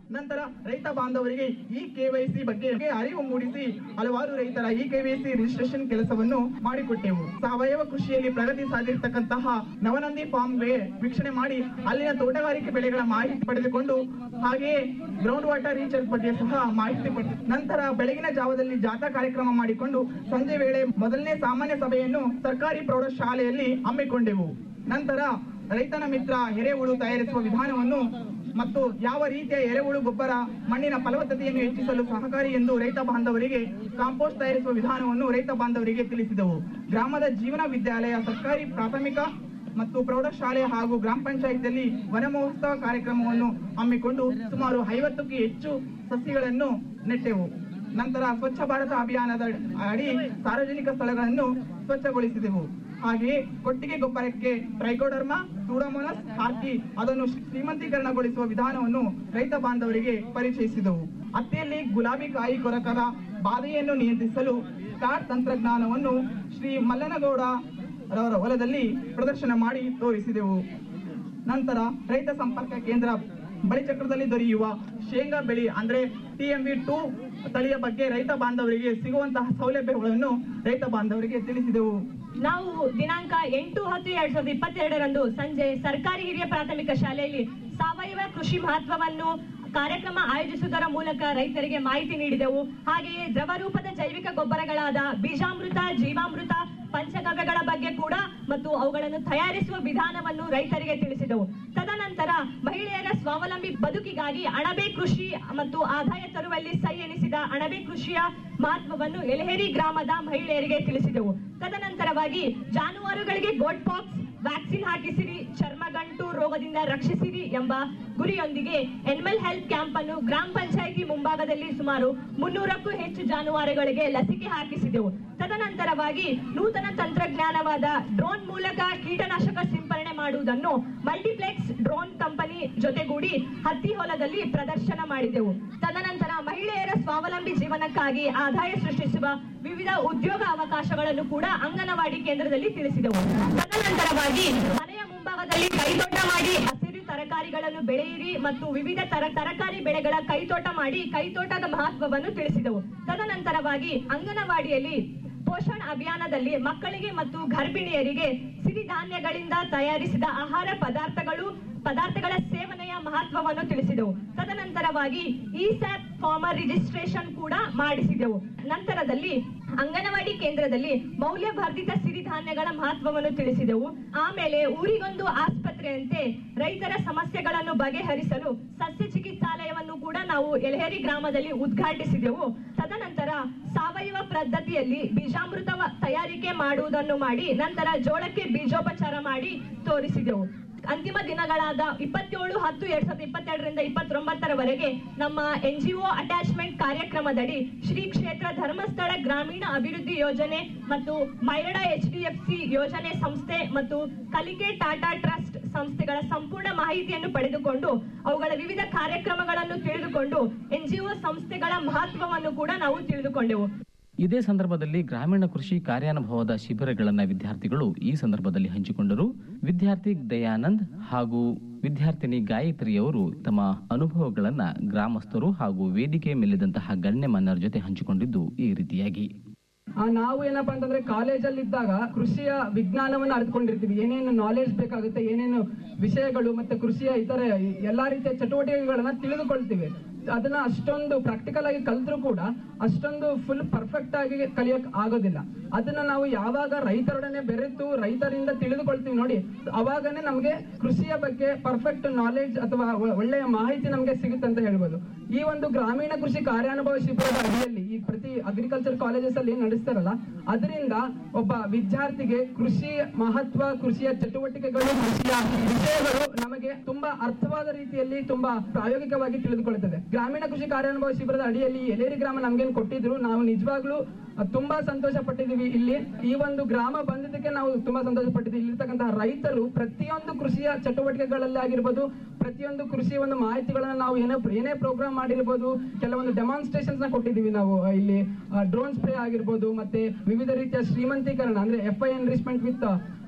ನಂತರ ರೈತ ಬಾಂಧವರಿಗೆ ಈ ಕೆವೈಸಿ ಬಗ್ಗೆ ಅರಿವು ಮೂಡಿಸಿ ಹಲವಾರು ರೈತರ ಈ ಕೆವೈಸಿ ರಿಜಿಸ್ಟ್ರೇಷನ್ ಕೆಲಸವನ್ನು ಮಾಡಿಕೊಟ್ಟೆವು ಸಾವಯವ ಕೃಷಿಯಲ್ಲಿ ಪ್ರಗತಿ ಸಾಧಿರ್ತಕ್ಕಂತಹ ನವನಂದಿ ಫಾರ್ಮ್ಗೆ ವೀಕ್ಷಣೆ ಮಾಡಿ ಅಲ್ಲಿನ ತೋಟಗಾರಿಕೆ ಬೆಳೆಗಳ ಮಾಹಿತಿ ಪಡೆದುಕೊಂಡು ಹಾಗೆಯೇ ಗ್ರೌಂಡ್ ವಾಟರ್ ರೀಚಾರ್ಜ್ ಬಗ್ಗೆ ಸಹ ಮಾಹಿತಿ ಪಡೆದು ನಂತರ ಬೆಳಗಿನ ಜಾವದಲ್ಲಿ ಜಾಥಾ ಕಾರ್ಯಕ್ರಮ ಮಾಡಿಕೊಂಡು ಸಂಜೆ ವೇಳೆ ಮೊದಲನೇ ಸಾಮಾನ್ಯ ಸಭೆಯನ್ನು ಸರ್ಕಾರಿ ಪ್ರೌಢಶಾಲೆಯಲ್ಲಿ ಹಮ್ಮಿಕೊಂಡೆವು ನಂತರ ರೈತನ ಮಿತ್ರ ಎರೆಹುಳು ತಯಾರಿಸುವ ವಿಧಾನವನ್ನು ಮತ್ತು ಯಾವ ರೀತಿಯ ಎರೆಹುಳು ಗೊಬ್ಬರ ಮಣ್ಣಿನ ಫಲವತ್ತತೆಯನ್ನು ಹೆಚ್ಚಿಸಲು ಸಹಕಾರಿ ಎಂದು ರೈತ ಬಾಂಧವರಿಗೆ ಕಾಂಪೋಸ್ಟ್ ತಯಾರಿಸುವ ವಿಧಾನವನ್ನು ರೈತ ಬಾಂಧವರಿಗೆ ತಿಳಿಸಿದೆವು ಗ್ರಾಮದ ಜೀವನ ವಿದ್ಯಾಲಯ ಸರ್ಕಾರಿ ಪ್ರಾಥಮಿಕ ಮತ್ತು ಪ್ರೌಢಶಾಲೆ ಹಾಗೂ ಗ್ರಾಮ ಪಂಚಾಯತಿಯಲ್ಲಿ ವನ ಮಹೋತ್ಸವ ಕಾರ್ಯಕ್ರಮವನ್ನು ಹಮ್ಮಿಕೊಂಡು ಸುಮಾರು ಐವತ್ತಕ್ಕೂ ಹೆಚ್ಚು ಸಸಿಗಳನ್ನು ನೆಟ್ಟೆವು ನಂತರ ಸ್ವಚ್ಛ ಭಾರತ ಅಭಿಯಾನದ ಅಡಿ ಸಾರ್ವಜನಿಕ ಸ್ಥಳಗಳನ್ನು ಸ್ವಚ್ಛಗೊಳಿಸಿದೆವು ಹಾಗೆಯೇ ಕೊಟ್ಟಿಗೆ ಗೊಬ್ಬರಕ್ಕೆ ಟ್ರೈಕೋಡರ್ಮಾ ಸೂಡೋಮೋನಸ್ ಹಾಕಿ ಅದನ್ನು ಶ್ರೀಮಂತೀಕರಣಗೊಳಿಸುವ ವಿಧಾನವನ್ನು ರೈತ ಬಾಂಧವರಿಗೆ ಪರಿಚಯಿಸಿದೆವು ಹತ್ತಿಯಲ್ಲಿ ಗುಲಾಬಿ ಕಾಯಿ ಕೊರಕದ ಬಾಧೆಯನ್ನು ನಿಯಂತ್ರಿಸಲು ಸ್ಟಾರ್ಟ್ ತಂತ್ರಜ್ಞಾನವನ್ನು ಶ್ರೀ ಮಲ್ಲನಗೌಡ ರವರ ಹೊಲದಲ್ಲಿ ಪ್ರದರ್ಶನ ಮಾಡಿ ತೋರಿಸಿದೆವು ನಂತರ ರೈತ ಸಂಪರ್ಕ ಕೇಂದ್ರ ಬಳಿಚಕ್ರದಲ್ಲಿ ದೊರೆಯುವ ಶೇಂಗಾ ಬೆಳೆ ಅಂದ್ರೆ ಟಿಎಂವಿ ಟೂ ತಳಿಯ ಬಗ್ಗೆ ರೈತ ಬಾಂಧವರಿಗೆ ಸಿಗುವಂತಹ ಸೌಲಭ್ಯಗಳನ್ನು ರೈತ ಬಾಂಧವರಿಗೆ ತಿಳಿಸಿದೆವು ನಾವು ದಿನಾಂಕ ಎಂಟು ಹತ್ತು ಎರಡ್ ಸಾವಿರದ ಇಪ್ಪತ್ತೆರಡರಂದು ಸಂಜೆ ಸರ್ಕಾರಿ ಹಿರಿಯ ಪ್ರಾಥಮಿಕ ಶಾಲೆಯಲ್ಲಿ ಸಾವಯವ ಕೃಷಿ ಮಹತ್ವವನ್ನು ಕಾರ್ಯಕ್ರಮ ಆಯೋಜಿಸುವುದರ ಮೂಲಕ ರೈತರಿಗೆ ಮಾಹಿತಿ ನೀಡಿದೆವು ಹಾಗೆಯೇ ದ್ರವ ರೂಪದ ಜೈವಿಕ ಗೊಬ್ಬರಗಳಾದ ಬೀಜಾಮೃತ ಜೀವಾಮೃತ ಪಂಚಗವ್ಯಗಳ ಬಗ್ಗೆ ಕೂಡ ಮತ್ತು ಅವುಗಳನ್ನು ತಯಾರಿಸುವ ವಿಧಾನವನ್ನು ರೈತರಿಗೆ ತಿಳಿಸಿದೆವು ತದನಂತರ ಮಹಿಳೆಯರ ಸ್ವಾವಲಂಬಿ ಬದುಕಿಗಾಗಿ ಅಣಬೆ ಕೃಷಿ ಮತ್ತು ಆದಾಯ ತರುವಲ್ಲಿ ಸೈ ಎನಿಸಿದ ಅಣಬೆ ಕೃಷಿಯ ಮಹತ್ವವನ್ನು ಎಲೆಹೇರಿ ಗ್ರಾಮದ ಮಹಿಳೆಯರಿಗೆ ತಿಳಿಸಿದೆವು ತದನಂತರವಾಗಿ ಜಾನುವಾರುಗಳಿಗೆ ಗೋಡ್ ಪಾಕ್ಸ್ ವ್ಯಾಕ್ಸಿನ್ ಹಾಕಿಸಿರಿ ಚರ್ಮಗಂಟು ರೋಗದಿಂದ ರಕ್ಷಿಸಿರಿ ಎಂಬ ಗುರಿಯೊಂದಿಗೆ ಎನಿಮಲ್ ಹೆಲ್ತ್ ಕ್ಯಾಂಪ್ ಅನ್ನು ಗ್ರಾಮ ಪಂಚಾಯಿತಿ ಮುಂಭಾಗದಲ್ಲಿ ಸುಮಾರು ಮುನ್ನೂರಕ್ಕೂ ಹೆಚ್ಚು ಜಾನುವಾರುಗಳಿಗೆ ಲಸಿಕೆ ಹಾಕಿಸಿದೆವು ತದನಂತರವಾಗಿ ನೂತನ ತಂತ್ರಜ್ಞಾನವಾದ ಡ್ರೋನ್ ಮೂಲಕ ಕೀಟನಾಶಕ ಸಿಂಪರಣೆ ಮಾಡುವುದನ್ನು ಮಲ್ಟಿಪ್ಲೆಕ್ಸ್ ಡ್ರೋನ್ ಕಂಪನಿ ಜೊತೆಗೂಡಿ ಹತ್ತಿ ಹೊಲದಲ್ಲಿ ಪ್ರದರ್ಶನ ಮಾಡಿದೆವು ತದನಂತರ ಮಹಿಳೆಯರ ಸ್ವಾವಲಂಬಿ ಜೀವನಕ್ಕಾಗಿ ಆದಾಯ ಸೃಷ್ಟಿಸುವ ವಿವಿಧ ಉದ್ಯೋಗ ಅವಕಾಶಗಳನ್ನು ಕೂಡ ಅಂಗನವಾಡಿ ಕೇಂದ್ರದಲ್ಲಿ ತಿಳಿಸಿದೆವು ತದನಂತರವಾಗಿ ಮನೆಯ ಮುಂಭಾಗದಲ್ಲಿ ಕೈತೋಟ ಮಾಡಿ ಹಸಿರು ತರಕಾರಿಗಳನ್ನು ಬೆಳೆಯಿರಿ ಮತ್ತು ವಿವಿಧ ತರ ತರಕಾರಿ ಬೆಳೆಗಳ ಕೈತೋಟ ಮಾಡಿ ಕೈತೋಟದ ಮಹತ್ವವನ್ನು ತಿಳಿಸಿದೆವು ತದನಂತರವಾಗಿ ಅಂಗನವಾಡಿಯಲ್ಲಿ ಪೋಷಣ್ ಅಭಿಯಾನದಲ್ಲಿ ಮಕ್ಕಳಿಗೆ ಮತ್ತು ಗರ್ಭಿಣಿಯರಿಗೆ ಸಿರಿಧಾನ್ಯಗಳಿಂದ ತಯಾರಿಸಿದ ಆಹಾರ ಪದಾರ್ಥಗಳು ಪದಾರ್ಥಗಳ ಸೇವನೆಯ ಮಹತ್ವವನ್ನು ತಿಳಿಸಿದೆವು ತದನಂತರವಾಗಿ ಈ ಸ್ಯಾಪ್ ಫಾರ್ಮರ್ ರಿಜಿಸ್ಟ್ರೇಷನ್ ಕೂಡ ಮಾಡಿಸಿದೆವು ನಂತರದಲ್ಲಿ ಅಂಗನವಾಡಿ ಕೇಂದ್ರದಲ್ಲಿ ಮೌಲ್ಯವರ್ಧಿತ ಸಿರಿಧಾನ್ಯಗಳ ಮಹತ್ವವನ್ನು ತಿಳಿಸಿದೆವು ಆಮೇಲೆ ಊರಿಗೊಂದು ಆಸ್ಪತ್ರೆಯಂತೆ ರೈತರ ಸಮಸ್ಯೆಗಳನ್ನು ಬಗೆಹರಿಸಲು ಸಸ್ಯ ಚಿಕಿತ್ಸಾಲಯವನ್ನು ಕೂಡ ನಾವು ಎಲೆಹೇರಿ ಗ್ರಾಮದಲ್ಲಿ ಉದ್ಘಾಟಿಸಿದೆವು ತದನಂತರ ಸಾವಯವ ಪದ್ಧತಿಯಲ್ಲಿ ಬೀಜಾಮೃತ ತಯಾರಿಕೆ ಮಾಡುವುದನ್ನು ಮಾಡಿ ನಂತರ ಜೋಳಕ್ಕೆ ಬೀಜೋಪಚಾರ ಮಾಡಿ ತೋರಿಸಿದೆವು ಅಂತಿಮ ದಿನಗಳಾದ ಇಪ್ಪತ್ತೇಳು ಹತ್ತು ಎರಡ್ ಸಾವಿರದ ಇಪ್ಪತ್ತೆರಡರಿಂದ ಇಪ್ಪತ್ತೊಂಬತ್ತರವರೆಗೆ ನಮ್ಮ ಎನ್ ಜಿ ಒ ಅಟ್ಯಾಚ್ಮೆಂಟ್ ಕಾರ್ಯಕ್ರಮದಡಿ ಶ್ರೀ ಕ್ಷೇತ್ರ ಧರ್ಮಸ್ಥಳ ಗ್ರಾಮೀಣ ಅಭಿವೃದ್ಧಿ ಯೋಜನೆ ಮತ್ತು MYRADA H D F C ಯೋಜನೆ ಸಂಸ್ಥೆ ಮತ್ತು ಕಲಿಕೆ ಟಾಟಾ ಟ್ರಸ್ಟ್ ಸಂಸ್ಥೆಗಳ ಸಂಪೂರ್ಣ ಮಾಹಿತಿಯನ್ನು ಪಡೆದುಕೊಂಡು ಅವುಗಳ ವಿವಿಧ ಕಾರ್ಯಕ್ರಮಗಳನ್ನು ತಿಳಿದುಕೊಂಡು ಎನ್ ಜಿ ಒ ಸಂಸ್ಥೆಗಳ ಮಹತ್ವವನ್ನು ಕೂಡ ನಾವು ತಿಳಿದುಕೊಂಡೆವು ಇದೇ ಸಂದರ್ಭದಲ್ಲಿ ಗ್ರಾಮೀಣ ಕೃಷಿ ಕಾರ್ಯಾನುಭವದ ಶಿಬಿರಗಳನ್ನು ವಿದ್ಯಾರ್ಥಿಗಳು ಈ ಸಂದರ್ಭದಲ್ಲಿ ಹಂಚಿಕೊಂಡರು ವಿದ್ಯಾರ್ಥಿ ದಯಾನಂದ್ ಹಾಗೂ ವಿದ್ಯಾರ್ಥಿನಿ ಗಾಯತ್ರಿಯವರು ತಮ್ಮ ಅನುಭವಗಳನ್ನು ಗ್ರಾಮಸ್ಥರು ಹಾಗೂ ವೇದಿಕೆ ಮೇಲಿದ್ದಂತಹ ಗಣ್ಯಮಾನ್ಯರ ಜೊತೆ ಹಂಚಿಕೊಂಡಿದ್ದು ಈ ರೀತಿಯಾಗಿ ಆ, ನಾವು ಏನಪ್ಪಾ ಅಂತಂದ್ರೆ ಕಾಲೇಜಲ್ಲಿ ಇದ್ದಾಗ ಕೃಷಿಯ ವಿಜ್ಞಾನವನ್ನು ಅರಿತುಕೊಂಡಿರ್ತೀವಿ ಏನೇನು ನಾಲೆಡ್ಜ್ ಬೇಕಾಗುತ್ತೆ ಏನೇನು ವಿಷಯಗಳು ಮತ್ತೆ ಕೃಷಿಯ ಇತರ ಎಲ್ಲಾ ರೀತಿಯ ಚಟುವಟಿಕೆಗಳನ್ನ ತಿಳಿದುಕೊಳ್ತೀವಿ ಅದನ್ನ ಅಷ್ಟೊಂದು ಪ್ರಾಕ್ಟಿಕಲ್ ಆಗಿ ಕಲ್ತ್ರು ಕೂಡ ಅಷ್ಟೊಂದು ಫುಲ್ ಪರ್ಫೆಕ್ಟ್ ಆಗಿ ಕಲಿಯಕ್ ಆಗೋದಿಲ್ಲ ಅದನ್ನ ನಾವು ಯಾವಾಗ ರೈತರೊಡನೆ ಬೆರೆತು ರೈತರಿಂದ ತಿಳಿದುಕೊಳ್ತೀವಿ ನೋಡಿ ಅವಾಗನೇ ನಮಗೆ ಕೃಷಿಯ ಬಗ್ಗೆ ಪರ್ಫೆಕ್ಟ್ ನಾಲೆಡ್ಜ್ ಅಥವಾ ಒ- ಒಳ್ಳೆಯ ಮಾಹಿತಿ ನಮಗೆ ಸಿಗುತ್ತೆ ಅಂತ ಹೇಳ್ಬೋದು ಈ ಒಂದು ಗ್ರಾಮೀಣ ಕೃಷಿ ಕಾರ್ಯಾನುಭವ ಶಿಬಿರದ ಅಡಿಯಲ್ಲಿ ಈ ಪ್ರತಿ ಅಗ್ರಿಕಲ್ಚರ್ ಕಾಲೇಜಸ್ ಅಲ್ಲಿ ಏನ್ ನಡೆಸ್ತಾರಲ್ಲ ಅದರಿಂದ ಒಬ್ಬ ವಿದ್ಯಾರ್ಥಿಗೆ ಕೃಷಿ ಮಹತ್ವ ಕೃಷಿಯ ಚಟುವಟಿಕೆಗಳು ಕೃಷಿಯ ವಿಷಯಗಳು ನಮಗೆ ತುಂಬಾ ಅರ್ಥವಾದ ರೀತಿಯಲ್ಲಿ ತುಂಬಾ ಪ್ರಾಯೋಗಿಕವಾಗಿ ತಿಳಿದುಕೊಳ್ಳುತ್ತದೆ ಗ್ರಾಮೀಣ ಕೃಷಿ ಕಾರ್ಯಾನುಭವ ಶಿಬಿರದ ಅಡಿಯಲ್ಲಿ ಎಲೇರಿ ಗ್ರಾಮ ನಮ್ಗೇನ್ ಕೊಟ್ಟಿದ್ರು ನಾವು ನಿಜವಾಗ್ಲೂ ಅಹ್, ತುಂಬಾ ಸಂತೋಷ ಪಟ್ಟಿದೀವಿ ಇಲ್ಲಿ ಈ ಒಂದು ಗ್ರಾಮ ಬಂದಿದ್ದಕ್ಕೆ ನಾವು ತುಂಬಾ ಸಂತೋಷ ಪಟ್ಟಿದ್ದೀವಿ ಇಲ್ಲಿರ್ತಕ್ಕಂತಹ ರೈತರು ಪ್ರತಿಯೊಂದು ಕೃಷಿಯ ಚಟುವಟಿಕೆಗಳಲ್ಲಿ ಆಗಿರ್ಬೋದು ಪ್ರತಿಯೊಂದು ಕೃಷಿಯ ಒಂದು ಮಾಹಿತಿಗಳನ್ನ ನಾವು ಏನೇ ಏನೇ ಪ್ರೋಗ್ರಾಮ್ ಮಾಡಿರ್ಬೋದು ಕೆಲವೊಂದು ಡೆಮಾನ್ಸ್ಟ್ರೇಷನ್ಸ್ ನ ಕೊಟ್ಟಿದ್ದೀವಿ ನಾವು ಅಹ್, ಇಲ್ಲಿ ಡ್ರೋನ್ ಸ್ಪ್ರೇ ಆಗಿರ್ಬೋದು ಮತ್ತೆ ವಿವಿಧ ರೀತಿಯ ಶ್ರೀಮಂತೀಕರಣ ಅಂದ್ರೆ F I enrichment with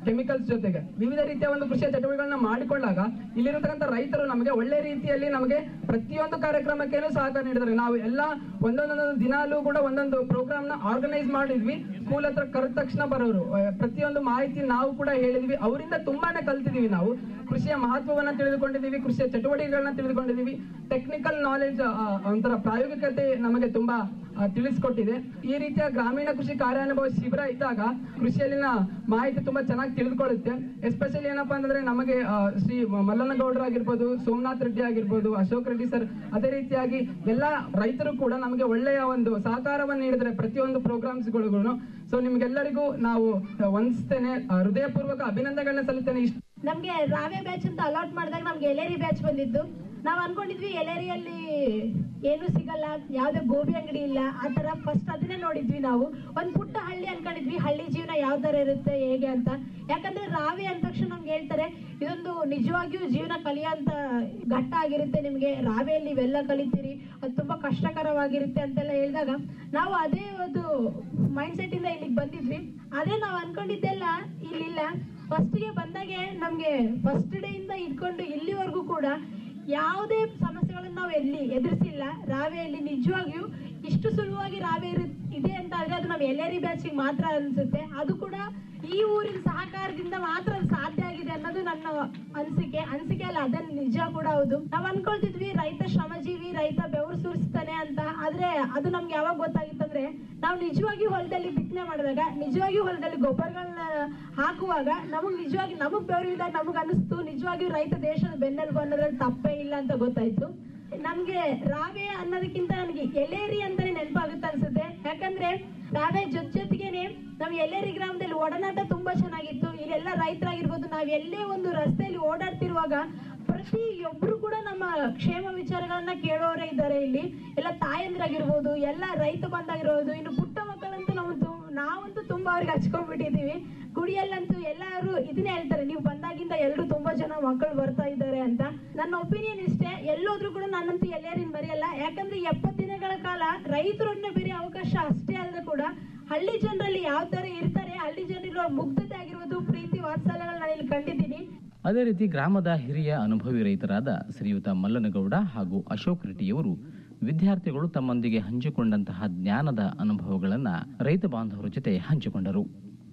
chemicals ಜೊತೆಗೆ ವಿವಿಧ ರೀತಿಯ ಒಂದು ಕೃಷಿಯ ಚಟುವಟಿಕೆಗಳನ್ನ ಮಾಡಿಕೊಂಡಾಗ ಇಲ್ಲಿರತಕ್ಕಂಥ ರೈತರು ನಮಗೆ ಒಳ್ಳೆ ರೀತಿಯಲ್ಲಿ ನಮಗೆ ಪ್ರತಿಯೊಂದು ಕಾರ್ಯಕ್ರಮಕ್ಕೇನು ಸಹಕಾರ ನೀಡಿದ್ದಾರೆ ನಾವು ಎಲ್ಲ ಒಂದೊಂದೊಂದು ದಿನಾಲೂ ಕೂಡ ಒಂದೊಂದು ಪ್ರೋಗ್ರಾಮ್ ನ ಆರ್ಗನೈಸ್ ಮಾಡಿದ್ವಿ ಸ್ಕೂಲ್ ಹತ್ರ ಕರೆದ ತಕ್ಷಣ ಬರೋರು ಅಹ್, ಪ್ರತಿಯೊಂದು ಮಾಹಿತಿ ನಾವು ಕೂಡ ಹೇಳಿದ್ವಿ ಅವರಿಂದ ತುಂಬಾನೇ ಕಲ್ತಿದೀವಿ ನಾವು ಕೃಷಿಯ ಮಹತ್ವವನ್ನ ತಿಳಿದುಕೊಂಡಿದ್ದೀವಿ ಕೃಷಿಯ ಚಟುವಟಿಕೆಗಳನ್ನ ತಿಳಿದುಕೊಂಡಿದ್ದೀವಿ ಟೆಕ್ನಿಕಲ್ ನಾಲೆಜ್ ಒಂಥರ ಪ್ರಾಯೋಗಿಕತೆ ನಮಗೆ ತುಂಬಾ ಆ, ತಿಳಿಸ್ಕೊಟ್ಟಿದೆ ಈ ರೀತಿಯ ಗ್ರಾಮೀಣ ಕೃಷಿ ಕಾರ್ಯಾನುಭವ ಶಿಬಿರ ಇದ್ದಾಗ ಕೃಷಿಯಲ್ಲಿನ ಮಾಹಿತಿ ತುಂಬಾ ಚೆನ್ನಾಗಿ ತಿಳಿದುಕೊಳ್ಳುತ್ತೆ ಎಸ್ಪೆಷಲಿ ಏನಪ್ಪಾ ಅಂತಂದ್ರೆ ನಮಗೆ ಆ, ಶ್ರೀ ಮಲ್ಲನಗೌಡರು ಆಗಿರ್ಬೋದು ಸೋಮನಾಥ್ ರೆಡ್ಡಿ ಆಗಿರ್ಬೋದು ಅಶೋಕ್ ರೆಡ್ಡಿ ಸರ್ ಅದೇ ರೀತಿಯಾಗಿ ಎಲ್ಲಾ ರೈತರು ಕೂಡ ನಮಗೆ ಒಳ್ಳೆಯ ಒಂದು ಸಹಕಾರವನ್ನು ನೀಡಿದರೆ ಪ್ರತಿಯೊಂದು ಪ್ರೋಗ್ರಾಮ್ಸ್ಗಳಿಗೂ ಸೊ ನಿಮ್ಗೆಲ್ಲರಿಗೂ ನಾವು ವಂದಿಸ್ತೇನೆ ಆ, ಹೃದಯಪೂರ್ವಕ ಅಭಿನಂದನೆಗಳನ್ನ ಸಲ್ಲಿಸ್ತೇನೆ ಇಷ್ಟ ನಮ್ಗೆ ರಾವೆ ಬ್ಯಾಚ್ ಅಂತ ಅಲಾಟ್ ಮಾಡಿದಾಗ ನಮ್ಗೆ ಎಲೇರಿ ಬ್ಯಾಚ್ ಬಂದಿದ್ದು ನಾವ್ ಅನ್ಕೊಂಡಿದ್ವಿ ಎಲೇರಿಯಲ್ಲಿ ಏನು ಸಿಗಲ್ಲ ಯಾವ್ದೇ ಗೋಬಿ ಅಂಗಡಿ ಇಲ್ಲ ಆ ತರ ಫಸ್ಟ್ ಅದನ್ನೇ ನೋಡಿದ್ವಿ ನಾವು ಒಂದ್ ಪುಟ್ಟ ಹಳ್ಳಿ ಅನ್ಕೊಂಡಿದ್ವಿ ಹಳ್ಳಿ ಜೀವನ ಯಾವ ತರ ಇರುತ್ತೆ ಹೇಗೆ ಅಂತ ಯಾಕಂದ್ರೆ ರಾವೆ ಅಂದ ತಕ್ಷಣ ನಮ್ಗೆ ಹೇಳ್ತಾರೆ ಇದೊಂದು ನಿಜವಾಗಿಯೂ ಜೀವನ ಕಲಿಯೋಂತ ಘಟ್ಟ ಆಗಿರುತ್ತೆ ನಿಮ್ಗೆ ರಾವೆಯಲ್ಲಿ ಇವೆಲ್ಲ ಕಲಿತೀರಿ ಅದು ತುಂಬಾ ಕಷ್ಟಕರವಾಗಿರುತ್ತೆ ಅಂತೆಲ್ಲ ಹೇಳಿದಾಗ ನಾವು ಅದೇ ಒಂದು ಮೈಂಡ್ ಸೆಟ್ ಇಂದ ಇಲ್ಲಿಗೆ ಬಂದಿದ್ವಿ ಅದೇ ನಾವು ಅನ್ಕೊಂಡಿದ್ದೆಲ್ಲ ಇಲ್ಲಿಲ್ಲ ಫಸ್ಟ್ಗೆ ಬಂದಾಗೆ ನಮ್ಗೆ ಫಸ್ಟ್ ಡೇ ಇಂದ ಇಟ್ಕೊಂಡು ಇಲ್ಲಿವರೆಗೂ ಕೂಡ ಯಾವುದೇ ಸಮಸ್ಯೆಗಳನ್ನ ನಾವು ಎಲ್ಲಿ ಎದುರಿಸಿಲ್ಲ ರಾವೆಯಲ್ಲಿ ನಿಜವಾಗಿಯೂ ಇಷ್ಟು ಸುಲಭವಾಗಿ ರಾವೆ ಇರು ಇದೆ ಅಂತ ಆದ್ರೆ ಅದು ನಾವು ಎಲ್ಲೇರಿ ಬ್ಯಾಚಿಗೆ ಮಾತ್ರ ಅನ್ಸುತ್ತೆ ಅದು ಕೂಡ ಈ ಊರಿನ ಸಹಕಾರದಿಂದ ಮಾತ್ರ ಅದು ಸಾಧ್ಯ ಆಗಿದೆ ಅನ್ನೋದು ನನ್ನ ಅನಿಸಿಕೆ ಅನಿಸಿಕೆ ಅಲ್ಲ ಅದನ್ನ ನಿಜ ಕೂಡ ಹೌದು ನಾವ್ ಅನ್ಕೊಳ್ತಿದ್ವಿ ರೈತ ಶ್ರಮಜೀವಿ ರೈತ ಬೆವರು ಸುರಿಸ್ತಾನೆ ಅಂತ ಆದ್ರೆ ಅದು ನಮ್ಗೆ ಯಾವಾಗ ಗೊತ್ತಾಗಿತ್ತಂದ್ರೆ ನಾವು ನಿಜವಾಗಿ ಹೊಲದಲ್ಲಿ ಬಿತ್ತನೆ ಮಾಡಿದಾಗ ನಿಜವಾಗಿ ಹೊಲದಲ್ಲಿ ಗೊಬ್ಬರಗಳನ್ನ ಹಾಕುವಾಗ ನಮಗ್ ನಿಜವಾಗಿ ನಮಗ್ ಬೆವರಿದಾಗ ನಮಗ್ ಅನಿಸ್ತು ನಿಜವಾಗಿಯೂ ರೈತ ದೇಶದ ಬೆನ್ನೆಲುಬು ಅನ್ನೋದ್ರಲ್ಲಿ ತಪ್ಪೇ ಇಲ್ಲ ಅಂತ ಗೊತ್ತಾಯ್ತು ನಮ್ಗೆ ರಾವೆ ಅನ್ನೋದಕ್ಕಿಂತ ನನಗೆ ಎಲೇರಿ ಅಂತಾನೆ ನೆನಪಾಗುತ್ತೆ ಅನ್ಸುತ್ತೆ ಯಾಕಂದ್ರೆ ರಾವೆ ಜೊತೆ ಜೊತೆಗೇನೆ ನಾವು ಎಲೇರಿ ಗ್ರಾಮದಲ್ಲಿ ಒಡನಾಟ ತುಂಬಾ ಚೆನ್ನಾಗಿತ್ತು ಇಲ್ಲೆಲ್ಲ ರೈತರಾಗಿರ್ಬೋದು ನಾವ್ ಎಲ್ಲೇ ಒಂದು ರಸ್ತೆಯಲ್ಲಿ ಓಡಾಡ್ತಿರುವಾಗ ಪ್ರತಿಯೊಬ್ರು ಕೂಡ ನಮ್ಮ ಕ್ಷೇಮ ವಿಚಾರಗಳನ್ನ ಕೇಳೋರೇ ಇದ್ದಾರೆ ಇಲ್ಲಿ ಎಲ್ಲ ತಾಯಂದ್ರಾಗಿರ್ಬೋದು ಎಲ್ಲ ರೈತ ಬಂದಾಗಿರ್ಬೋದು ಇನ್ನು ಪುಟ್ಟ ಮಕ್ಕಳಂತೂ ನಾವು ತು- ನಾವಂತೂ ತುಂಬಾ ಅವ್ರಿಗೆ ಹಚ್ಕೊಂಡ್ಬಿಟ್ಟಿದೀವಿ ಗುಡಿಯಲ್ಲಂತೂ ಎಲ್ಲರೂ ಇದನ್ನೇ ಹೇಳ್ತಾರೆ ನೀವು ಬಂದಾಗಿಂದ ಎಲ್ಲರೂ ತುಂಬಾ ಜನ ಮಕ್ಕಳು ಬರ್ತಾ ಇದ್ದಾರೆ ಅಂತ ನನ್ನ ಒಪಿನಿಯನ್ ಇಷ್ಟೇ ಎಲ್ಲೋದ್ರೂ ಕೂಡ ನಾನಂತೂ ಎಲ್ಲೇರಿನ ಮರೆಯಲ್ಲ ಯಾಕಂದ್ರೆ ಎಪ್ಪತ್ತು ದಿನಗಳ ಕಾಲ ರೈತರನ್ನ ಬೇರೆ ಅವಕಾಶ ಅಷ್ಟೇ ಅಲ್ಲದೆ ಕೂಡ ಹಳ್ಳಿ ಜನರಲ್ಲಿ ಯಾವ ತರ ಇರ್ತಾರೆ ಹಳ್ಳಿ ಜನರಿರೋ ಮುಗ್ಧತೆ ಆಗಿರ್ಬೋದು ಪ್ರೀತಿ ವಾತ್ಸಲ್ಯಗಳನ್ನ ನಾನು ಇಲ್ಲಿ ಕಂಡಿದ್ದೀನಿ ಅದೇ ರೀತಿ ಗ್ರಾಮದ ಹಿರಿಯ ಅನುಭವಿ ರೈತರಾದ ಶ್ರೀಯುತ ಮಲ್ಲನಗೌಡ ಹಾಗೂ ಅಶೋಕ್ ರೆಡ್ಡಿಯವರು ವಿದ್ಯಾರ್ಥಿಗಳು ತಮ್ಮೊಂದಿಗೆ ಹಂಚಿಕೊಂಡಂತಹ ಜ್ಞಾನದ ಅನುಭವಗಳನ್ನು ರೈತ ಬಾಂಧವರ ಜೊತೆ ಹಂಚಿಕೊಂಡರು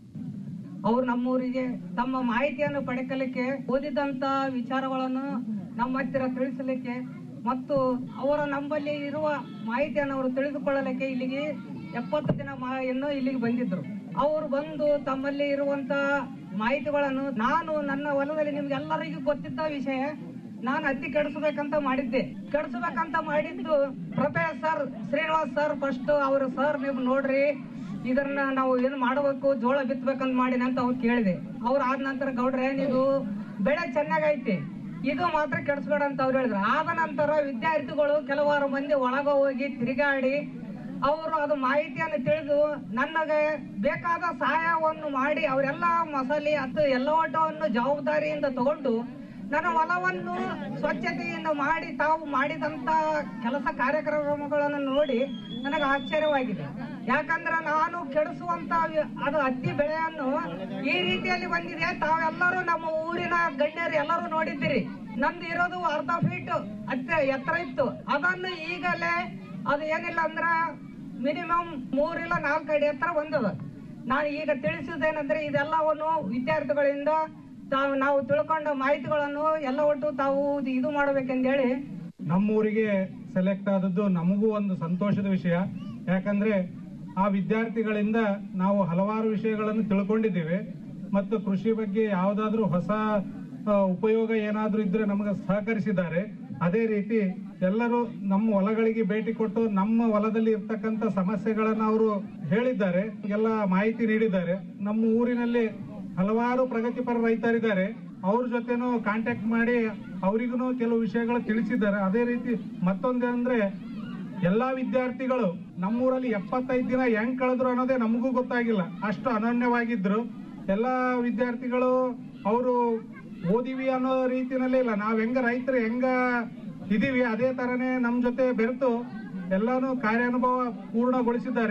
ಅವ್ರು ನಮ್ಮೂರಿಗೆ ತಮ್ಮ ಮಾಹಿತಿಯನ್ನು ಪಡೆಕಲಿಕ್ಕೆ ಓದಿದಂತ ವಿಚಾರಗಳನ್ನು ನಮ್ಮ ಹತ್ತಿರ ತಿಳಿಸಲಿಕ್ಕೆ ಮತ್ತು ಅವರ ನಮ್ಮಲ್ಲಿ ಇರುವ ಮಾಹಿತಿಯನ್ನು ಅವರು ತಿಳಿದುಕೊಳ್ಳಲಿಕ್ಕೆ ಇಲ್ಲಿಗೆ ಎಪ್ಪತ್ತು ದಿನ ಮಾ- ಇನ್ನೂ ಇಲ್ಲಿಗೆ ಬಂದಿದ್ರು ಅವರು ಬಂದು ತಮ್ಮಲ್ಲಿ ಇರುವಂತ ಮಾಹಿತಿಗಳನ್ನು ನಾನು ನನ್ನ ಹೊಲದಲ್ಲಿ ನಿಮ್ಗೆಲ್ಲರಿಗೂ ಗೊತ್ತಿದ್ದ ವಿಷಯ ನಾನು ಹತ್ತಿ ಕೆಡಿಸ್ಬೇಕಂತ ಮಾಡಿದ್ದೆ ಕೆಡಿಸ್ಬೇಕಂತ ಮಾಡಿದ್ದು ಪ್ರೊಫೆಸರ್ ಶ್ರೀನಿವಾಸ್ ಸರ್ ಫಸ್ಟ್ ಅವರು ಸರ್ ನೀವು ನೋಡ್ರಿ ಇದನ್ನ ನಾವು ಏನ್ ಮಾಡಬೇಕು ಜೋಳ ಬಿತ್ತಬೇಕಂತ ಮಾಡಿನ ಅಂತ ಅವ್ರು ಕೇಳಿದೆ ಅವ್ರು ಆದ ನಂತರ ಗೌಡ್ರೆ ನೀವು ಬೆಳೆ ಚೆನ್ನಾಗೈತಿ ಇದು ಮಾತ್ರ ಕೆಡಿಸ್ಬೇಡ ಅಂತ ಅವ್ರು ಹೇಳಿದ್ರು ಆದ ನಂತರ ವಿದ್ಯಾರ್ಥಿಗಳು ಕೆಲವಾರು ಮಂದಿ ಒಳಗ ಹೋಗಿ ತಿರುಗಾಡಿ ಅವರು ಅದು ಮಾಹಿತಿಯನ್ನು ತಿಳಿದು ನನಗೆ ಬೇಕಾದ ಸಹಾಯವನ್ನು ಮಾಡಿ ಅವರೆಲ್ಲ ಮಸಾಲೆ ಅದು ಎಲ್ಲವಟವನ್ನು ಜವಾಬ್ದಾರಿಯಿಂದ ತಗೊಂಡು ನನ್ನ ಹೊಲವನ್ನು ಸ್ವಚ್ಛತೆಯಿಂದ ಮಾಡಿ ತಾವು ಮಾಡಿದಂತ ಕೆಲಸ ಕಾರ್ಯಕ್ರಮಗಳನ್ನು ನೋಡಿ ನನಗೆ ಆಶ್ಚರ್ಯವಾಗಿದೆ ಯಾಕಂದ್ರೆ ನಾನು ಕೆಡಿಸುವಂತ ವಿ- ಅದು ಹತ್ತಿ ಬೆಳೆಯನ್ನು ಈ ರೀತಿಯಲ್ಲಿ ಬಂದಿದೆ ತಾವೆಲ್ಲರೂ ನಮ್ಮ ಊರಿನ ಗಣ್ಯರು ಎಲ್ಲರೂ ನೋಡಿದ್ದೀರಿ ನಮ್ದು ಇರೋದು ಅರ್ಧ ಫೀಟ್ ಹತ್ತ ಎತ್ತರ ಇತ್ತು ಅದನ್ನು ಈಗಲೇ ಅದು ಏನಿಲ್ಲ ಅಂದ್ರ ಮಿನಿಮಮ್ ಮೂರಿಲ್ಲ ನಾಲ್ಕು ಅಡಿ ಎತ್ತರ ಬಂದದ ನಾನು ಈಗ ತಿಳಿಸುವುದೇನಂದ್ರೆ ಇದೆಲ್ಲವನ್ನು ವಿದ್ಯಾರ್ಥಿಗಳಿಂದ ತಾವು ನಾವು ತಿಳ್ಕೊಂಡ ಮಾಹಿತಿಗಳನ್ನು ಎಲ್ಲ ಒಟ್ಟು ತಾವು ಇದು ಮಾಡಬೇಕೆಂದೇಳಿ ನಮ್ಮೂರಿಗೆ ಸೆಲೆಕ್ಟ್ ಆದದ್ದು ನಮಗೂ ಒಂದು ಸಂತೋಷದ ವಿಷಯ ಯಾಕಂದ್ರೆ ಆ ವಿದ್ಯಾರ್ಥಿಗಳಿಂದ ನಾವು ಹಲವಾರು ವಿಷಯಗಳನ್ನು ತಿಳ್ಕೊಂಡಿದ್ದೇವೆ ಮತ್ತು ಕೃಷಿ ಬಗ್ಗೆ ಯಾವುದಾದ್ರೂ ಹೊಸ ಆ, ಉಪಯೋಗ ಏನಾದ್ರೂ ಇದ್ರೆ ನಮಗೆ ಸಹಕರಿಸಿದ್ದಾರೆ ಅದೇ ರೀತಿ ಎಲ್ಲರೂ ನಮ್ಮ ಹೊಲಗಳಿಗೆ ಭೇಟಿ ಕೊಟ್ಟು ನಮ್ಮ ಹೊಲದಲ್ಲಿ ಇರ್ತಕ್ಕಂಥ ಸಮಸ್ಯೆಗಳನ್ನು ಅವರು ಹೇಳಿದ್ದಾರೆ ಎಲ್ಲ ಮಾಹಿತಿ ನೀಡಿದ್ದಾರೆ ನಮ್ಮ ಊರಿನಲ್ಲಿ ಹಲವಾರು ಪ್ರಗತಿಪರ ರೈತರಿದ್ದಾರೆ ಅವ್ರ ಜೊತೆನೂ ಕಾಂಟ್ಯಾಕ್ಟ್ ಮಾಡಿ ಅವರಿಗೂ ಕೆಲವು ವಿಷಯಗಳು ತಿಳಿಸಿದ್ದಾರೆ ಅದೇ ರೀತಿ ಮತ್ತೊಂದೇನಂದ್ರೆ ಎಲ್ಲಾ ವಿದ್ಯಾರ್ಥಿಗಳು ನಮ್ಮೂರಲ್ಲಿ ಎಪ್ಪತ್ತೈದು ದಿನ ಹೆಂಗ್ ಕಳೆದ್ರು ಅನ್ನೋದೇ ನಮಗೂ ಗೊತ್ತಾಗಿಲ್ಲ ಅಷ್ಟು ಅನನ್ಯವಾಗಿದ್ರು ಎಲ್ಲಾ ವಿದ್ಯಾರ್ಥಿಗಳು ಅವರು ಓದಿವಿ ಅನ್ನೋ ರೀತಿನಲ್ಲೇ ಇಲ್ಲ ನಾವ್ ಹೆಂಗ ರೈತರು ಹೆಂಗ ಇದೀವಿ ಅದೇ ತರನೇ ನಮ್ ಜೊತೆ ಬೆರೆತು ಎಲ್ಲಾನು ಕಾರ್ಯಾನುಭವ ಪೂರ್ಣಗೊಳಿಸಿದ್ದಾರೆ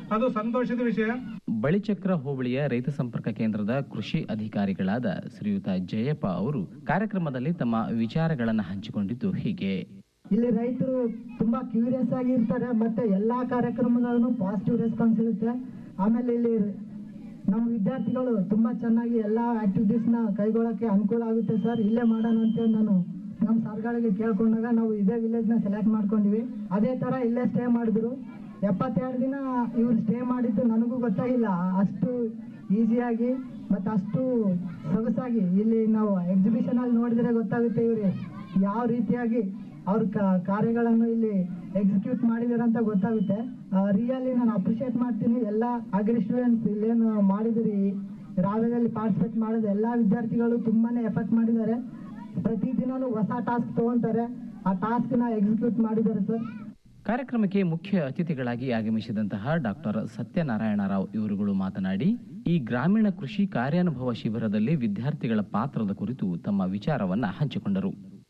ಅದು ಸಂತೋಷದ ವಿಷಯ ಬಳಿಚಕ್ರ ಹೋಬಳಿಯ ರೈತ ಸಂಪರ್ಕ ಕೇಂದ್ರದ ಕೃಷಿ ಅಧಿಕಾರಿಗಳಾದ ಶ್ರೀಯುತ ಜಯಪ್ಪ ಅವರು ಕಾರ್ಯಕ್ರಮದಲ್ಲಿ ತಮ್ಮ ವಿಚಾರಗಳನ್ನು ಹಂಚಿಕೊಂಡಿದ್ದು ಹೀಗೆ ಇಲ್ಲಿ ರೈತರು ತುಂಬಾ ಕ್ಯೂರಿಯಸ್ ಆಗಿ ಇರ್ತಾರೆ ಮತ್ತೆ ಎಲ್ಲಾ ಕಾರ್ಯಕ್ರಮಗಳನ್ನು ಪಾಸಿಟಿವ್ ರೆಸ್ಪಾನ್ಸ್ ಇರುತ್ತೆ ಆಮೇಲೆ ಇಲ್ಲಿ ನಮ್ಮ ವಿದ್ಯಾರ್ಥಿಗಳು ತುಂಬಾ ಚೆನ್ನಾಗಿ ಎಲ್ಲಾ ಆಕ್ಟಿವಿಟೀಸ್ ನ ಕೈಗೊಳ್ಳಕ್ಕೆ ಅನುಕೂಲ ಆಗುತ್ತೆ ಸರ್ ಇಲ್ಲೇ ಮಾಡೋಣ ಅಂತೇಳಿ ನಾನು ನಮ್ಮ ಸರ್ಗಳಿಗೆ ಕೇಳ್ಕೊಂಡಾಗ ನಾವು ಇದೇ ವಿಲೇಜ್ ನ ಸೆಲೆಕ್ಟ್ ಮಾಡ್ಕೊಂಡಿವಿ ಅದೇ ತರ ಇಲ್ಲೇ ಸ್ಟೇ ಮಾಡಿದ್ರು ಎಪ್ಪತ್ತೆರಡು ದಿನ ಇವ್ರು ಸ್ಟೇ ಮಾಡಿದ್ದು ನನಗೂ ಗೊತ್ತಾಗಿಲ್ಲ ಅಷ್ಟು ಈಸಿಯಾಗಿ ಮತ್ತೆ ಅಷ್ಟು ಸೊಗಸಾಗಿ ಇಲ್ಲಿ ನಾವು ಎಕ್ಸಿಬಿಷನ್ ಅಲ್ಲಿ ನೋಡಿದ್ರೆ ಗೊತ್ತಾಗುತ್ತೆ ಇವ್ರು ಯಾವ ರೀತಿಯಾಗಿ ಅವ್ರ ಕ- ಕಾರ್ಯಗಳನ್ನು ಇಲ್ಲಿ ಎಕ್ಸಿಕ್ಯೂಟ್ ಮಾಡಿದಾರೆ ಅಂತ ಗೊತ್ತಾಗುತ್ತೆ ರಿಯಲಿ ನಾನು ಅಪ್ರಿಷಿಯೇಟ್ ಮಾಡ್ತೀನಿ ಎಲ್ಲ ಅಗ್ರಿ ಸ್ಟೂಡೆಂಟ್ಸ್ ಇಲ್ಲೇನು ಮಾಡಿದಿರಿ ರಾವ್ಯದಲ್ಲಿ ಪಾರ್ಟಿಸಿಪೇಟ್ ಮಾಡಿದ ಎಲ್ಲಾ ವಿದ್ಯಾರ್ಥಿಗಳು ತುಂಬಾನೇ ಎಫರ್ಟ್ ಮಾಡಿದ್ದಾರೆ ಪ್ರತಿದಿನನೂ ಹೊಸ ಟಾಸ್ಕ್ ತಗೊಂತಾರೆ ಆ ಟಾಸ್ಕ್ ನ ಎಕ್ಸಿಕ್ಯೂಟ್ ಮಾಡಿದ್ದಾರೆ ಸರ್ ಕಾರ್ಯಕ್ರಮಕ್ಕೆ ಮುಖ್ಯ ಅತಿಥಿಗಳಾಗಿ ಆಗಮಿಸಿದಂತಹ ಡಾಕ್ಟರ್ ಸತ್ಯನಾರಾಯಣ ರಾವ್ ಇವರುಗಳು ಮಾತನಾಡಿ ಈ ಗ್ರಾಮೀಣ ಕೃಷಿ ಕಾರ್ಯಾನುಭವ ಶಿಬಿರದಲ್ಲಿ ವಿದ್ಯಾರ್ಥಿಗಳ ಪಾತ್ರದ ಕುರಿತು ತಮ್ಮ ವಿಚಾರವನ್ನ ಹಂಚಿಕೊಂಡರು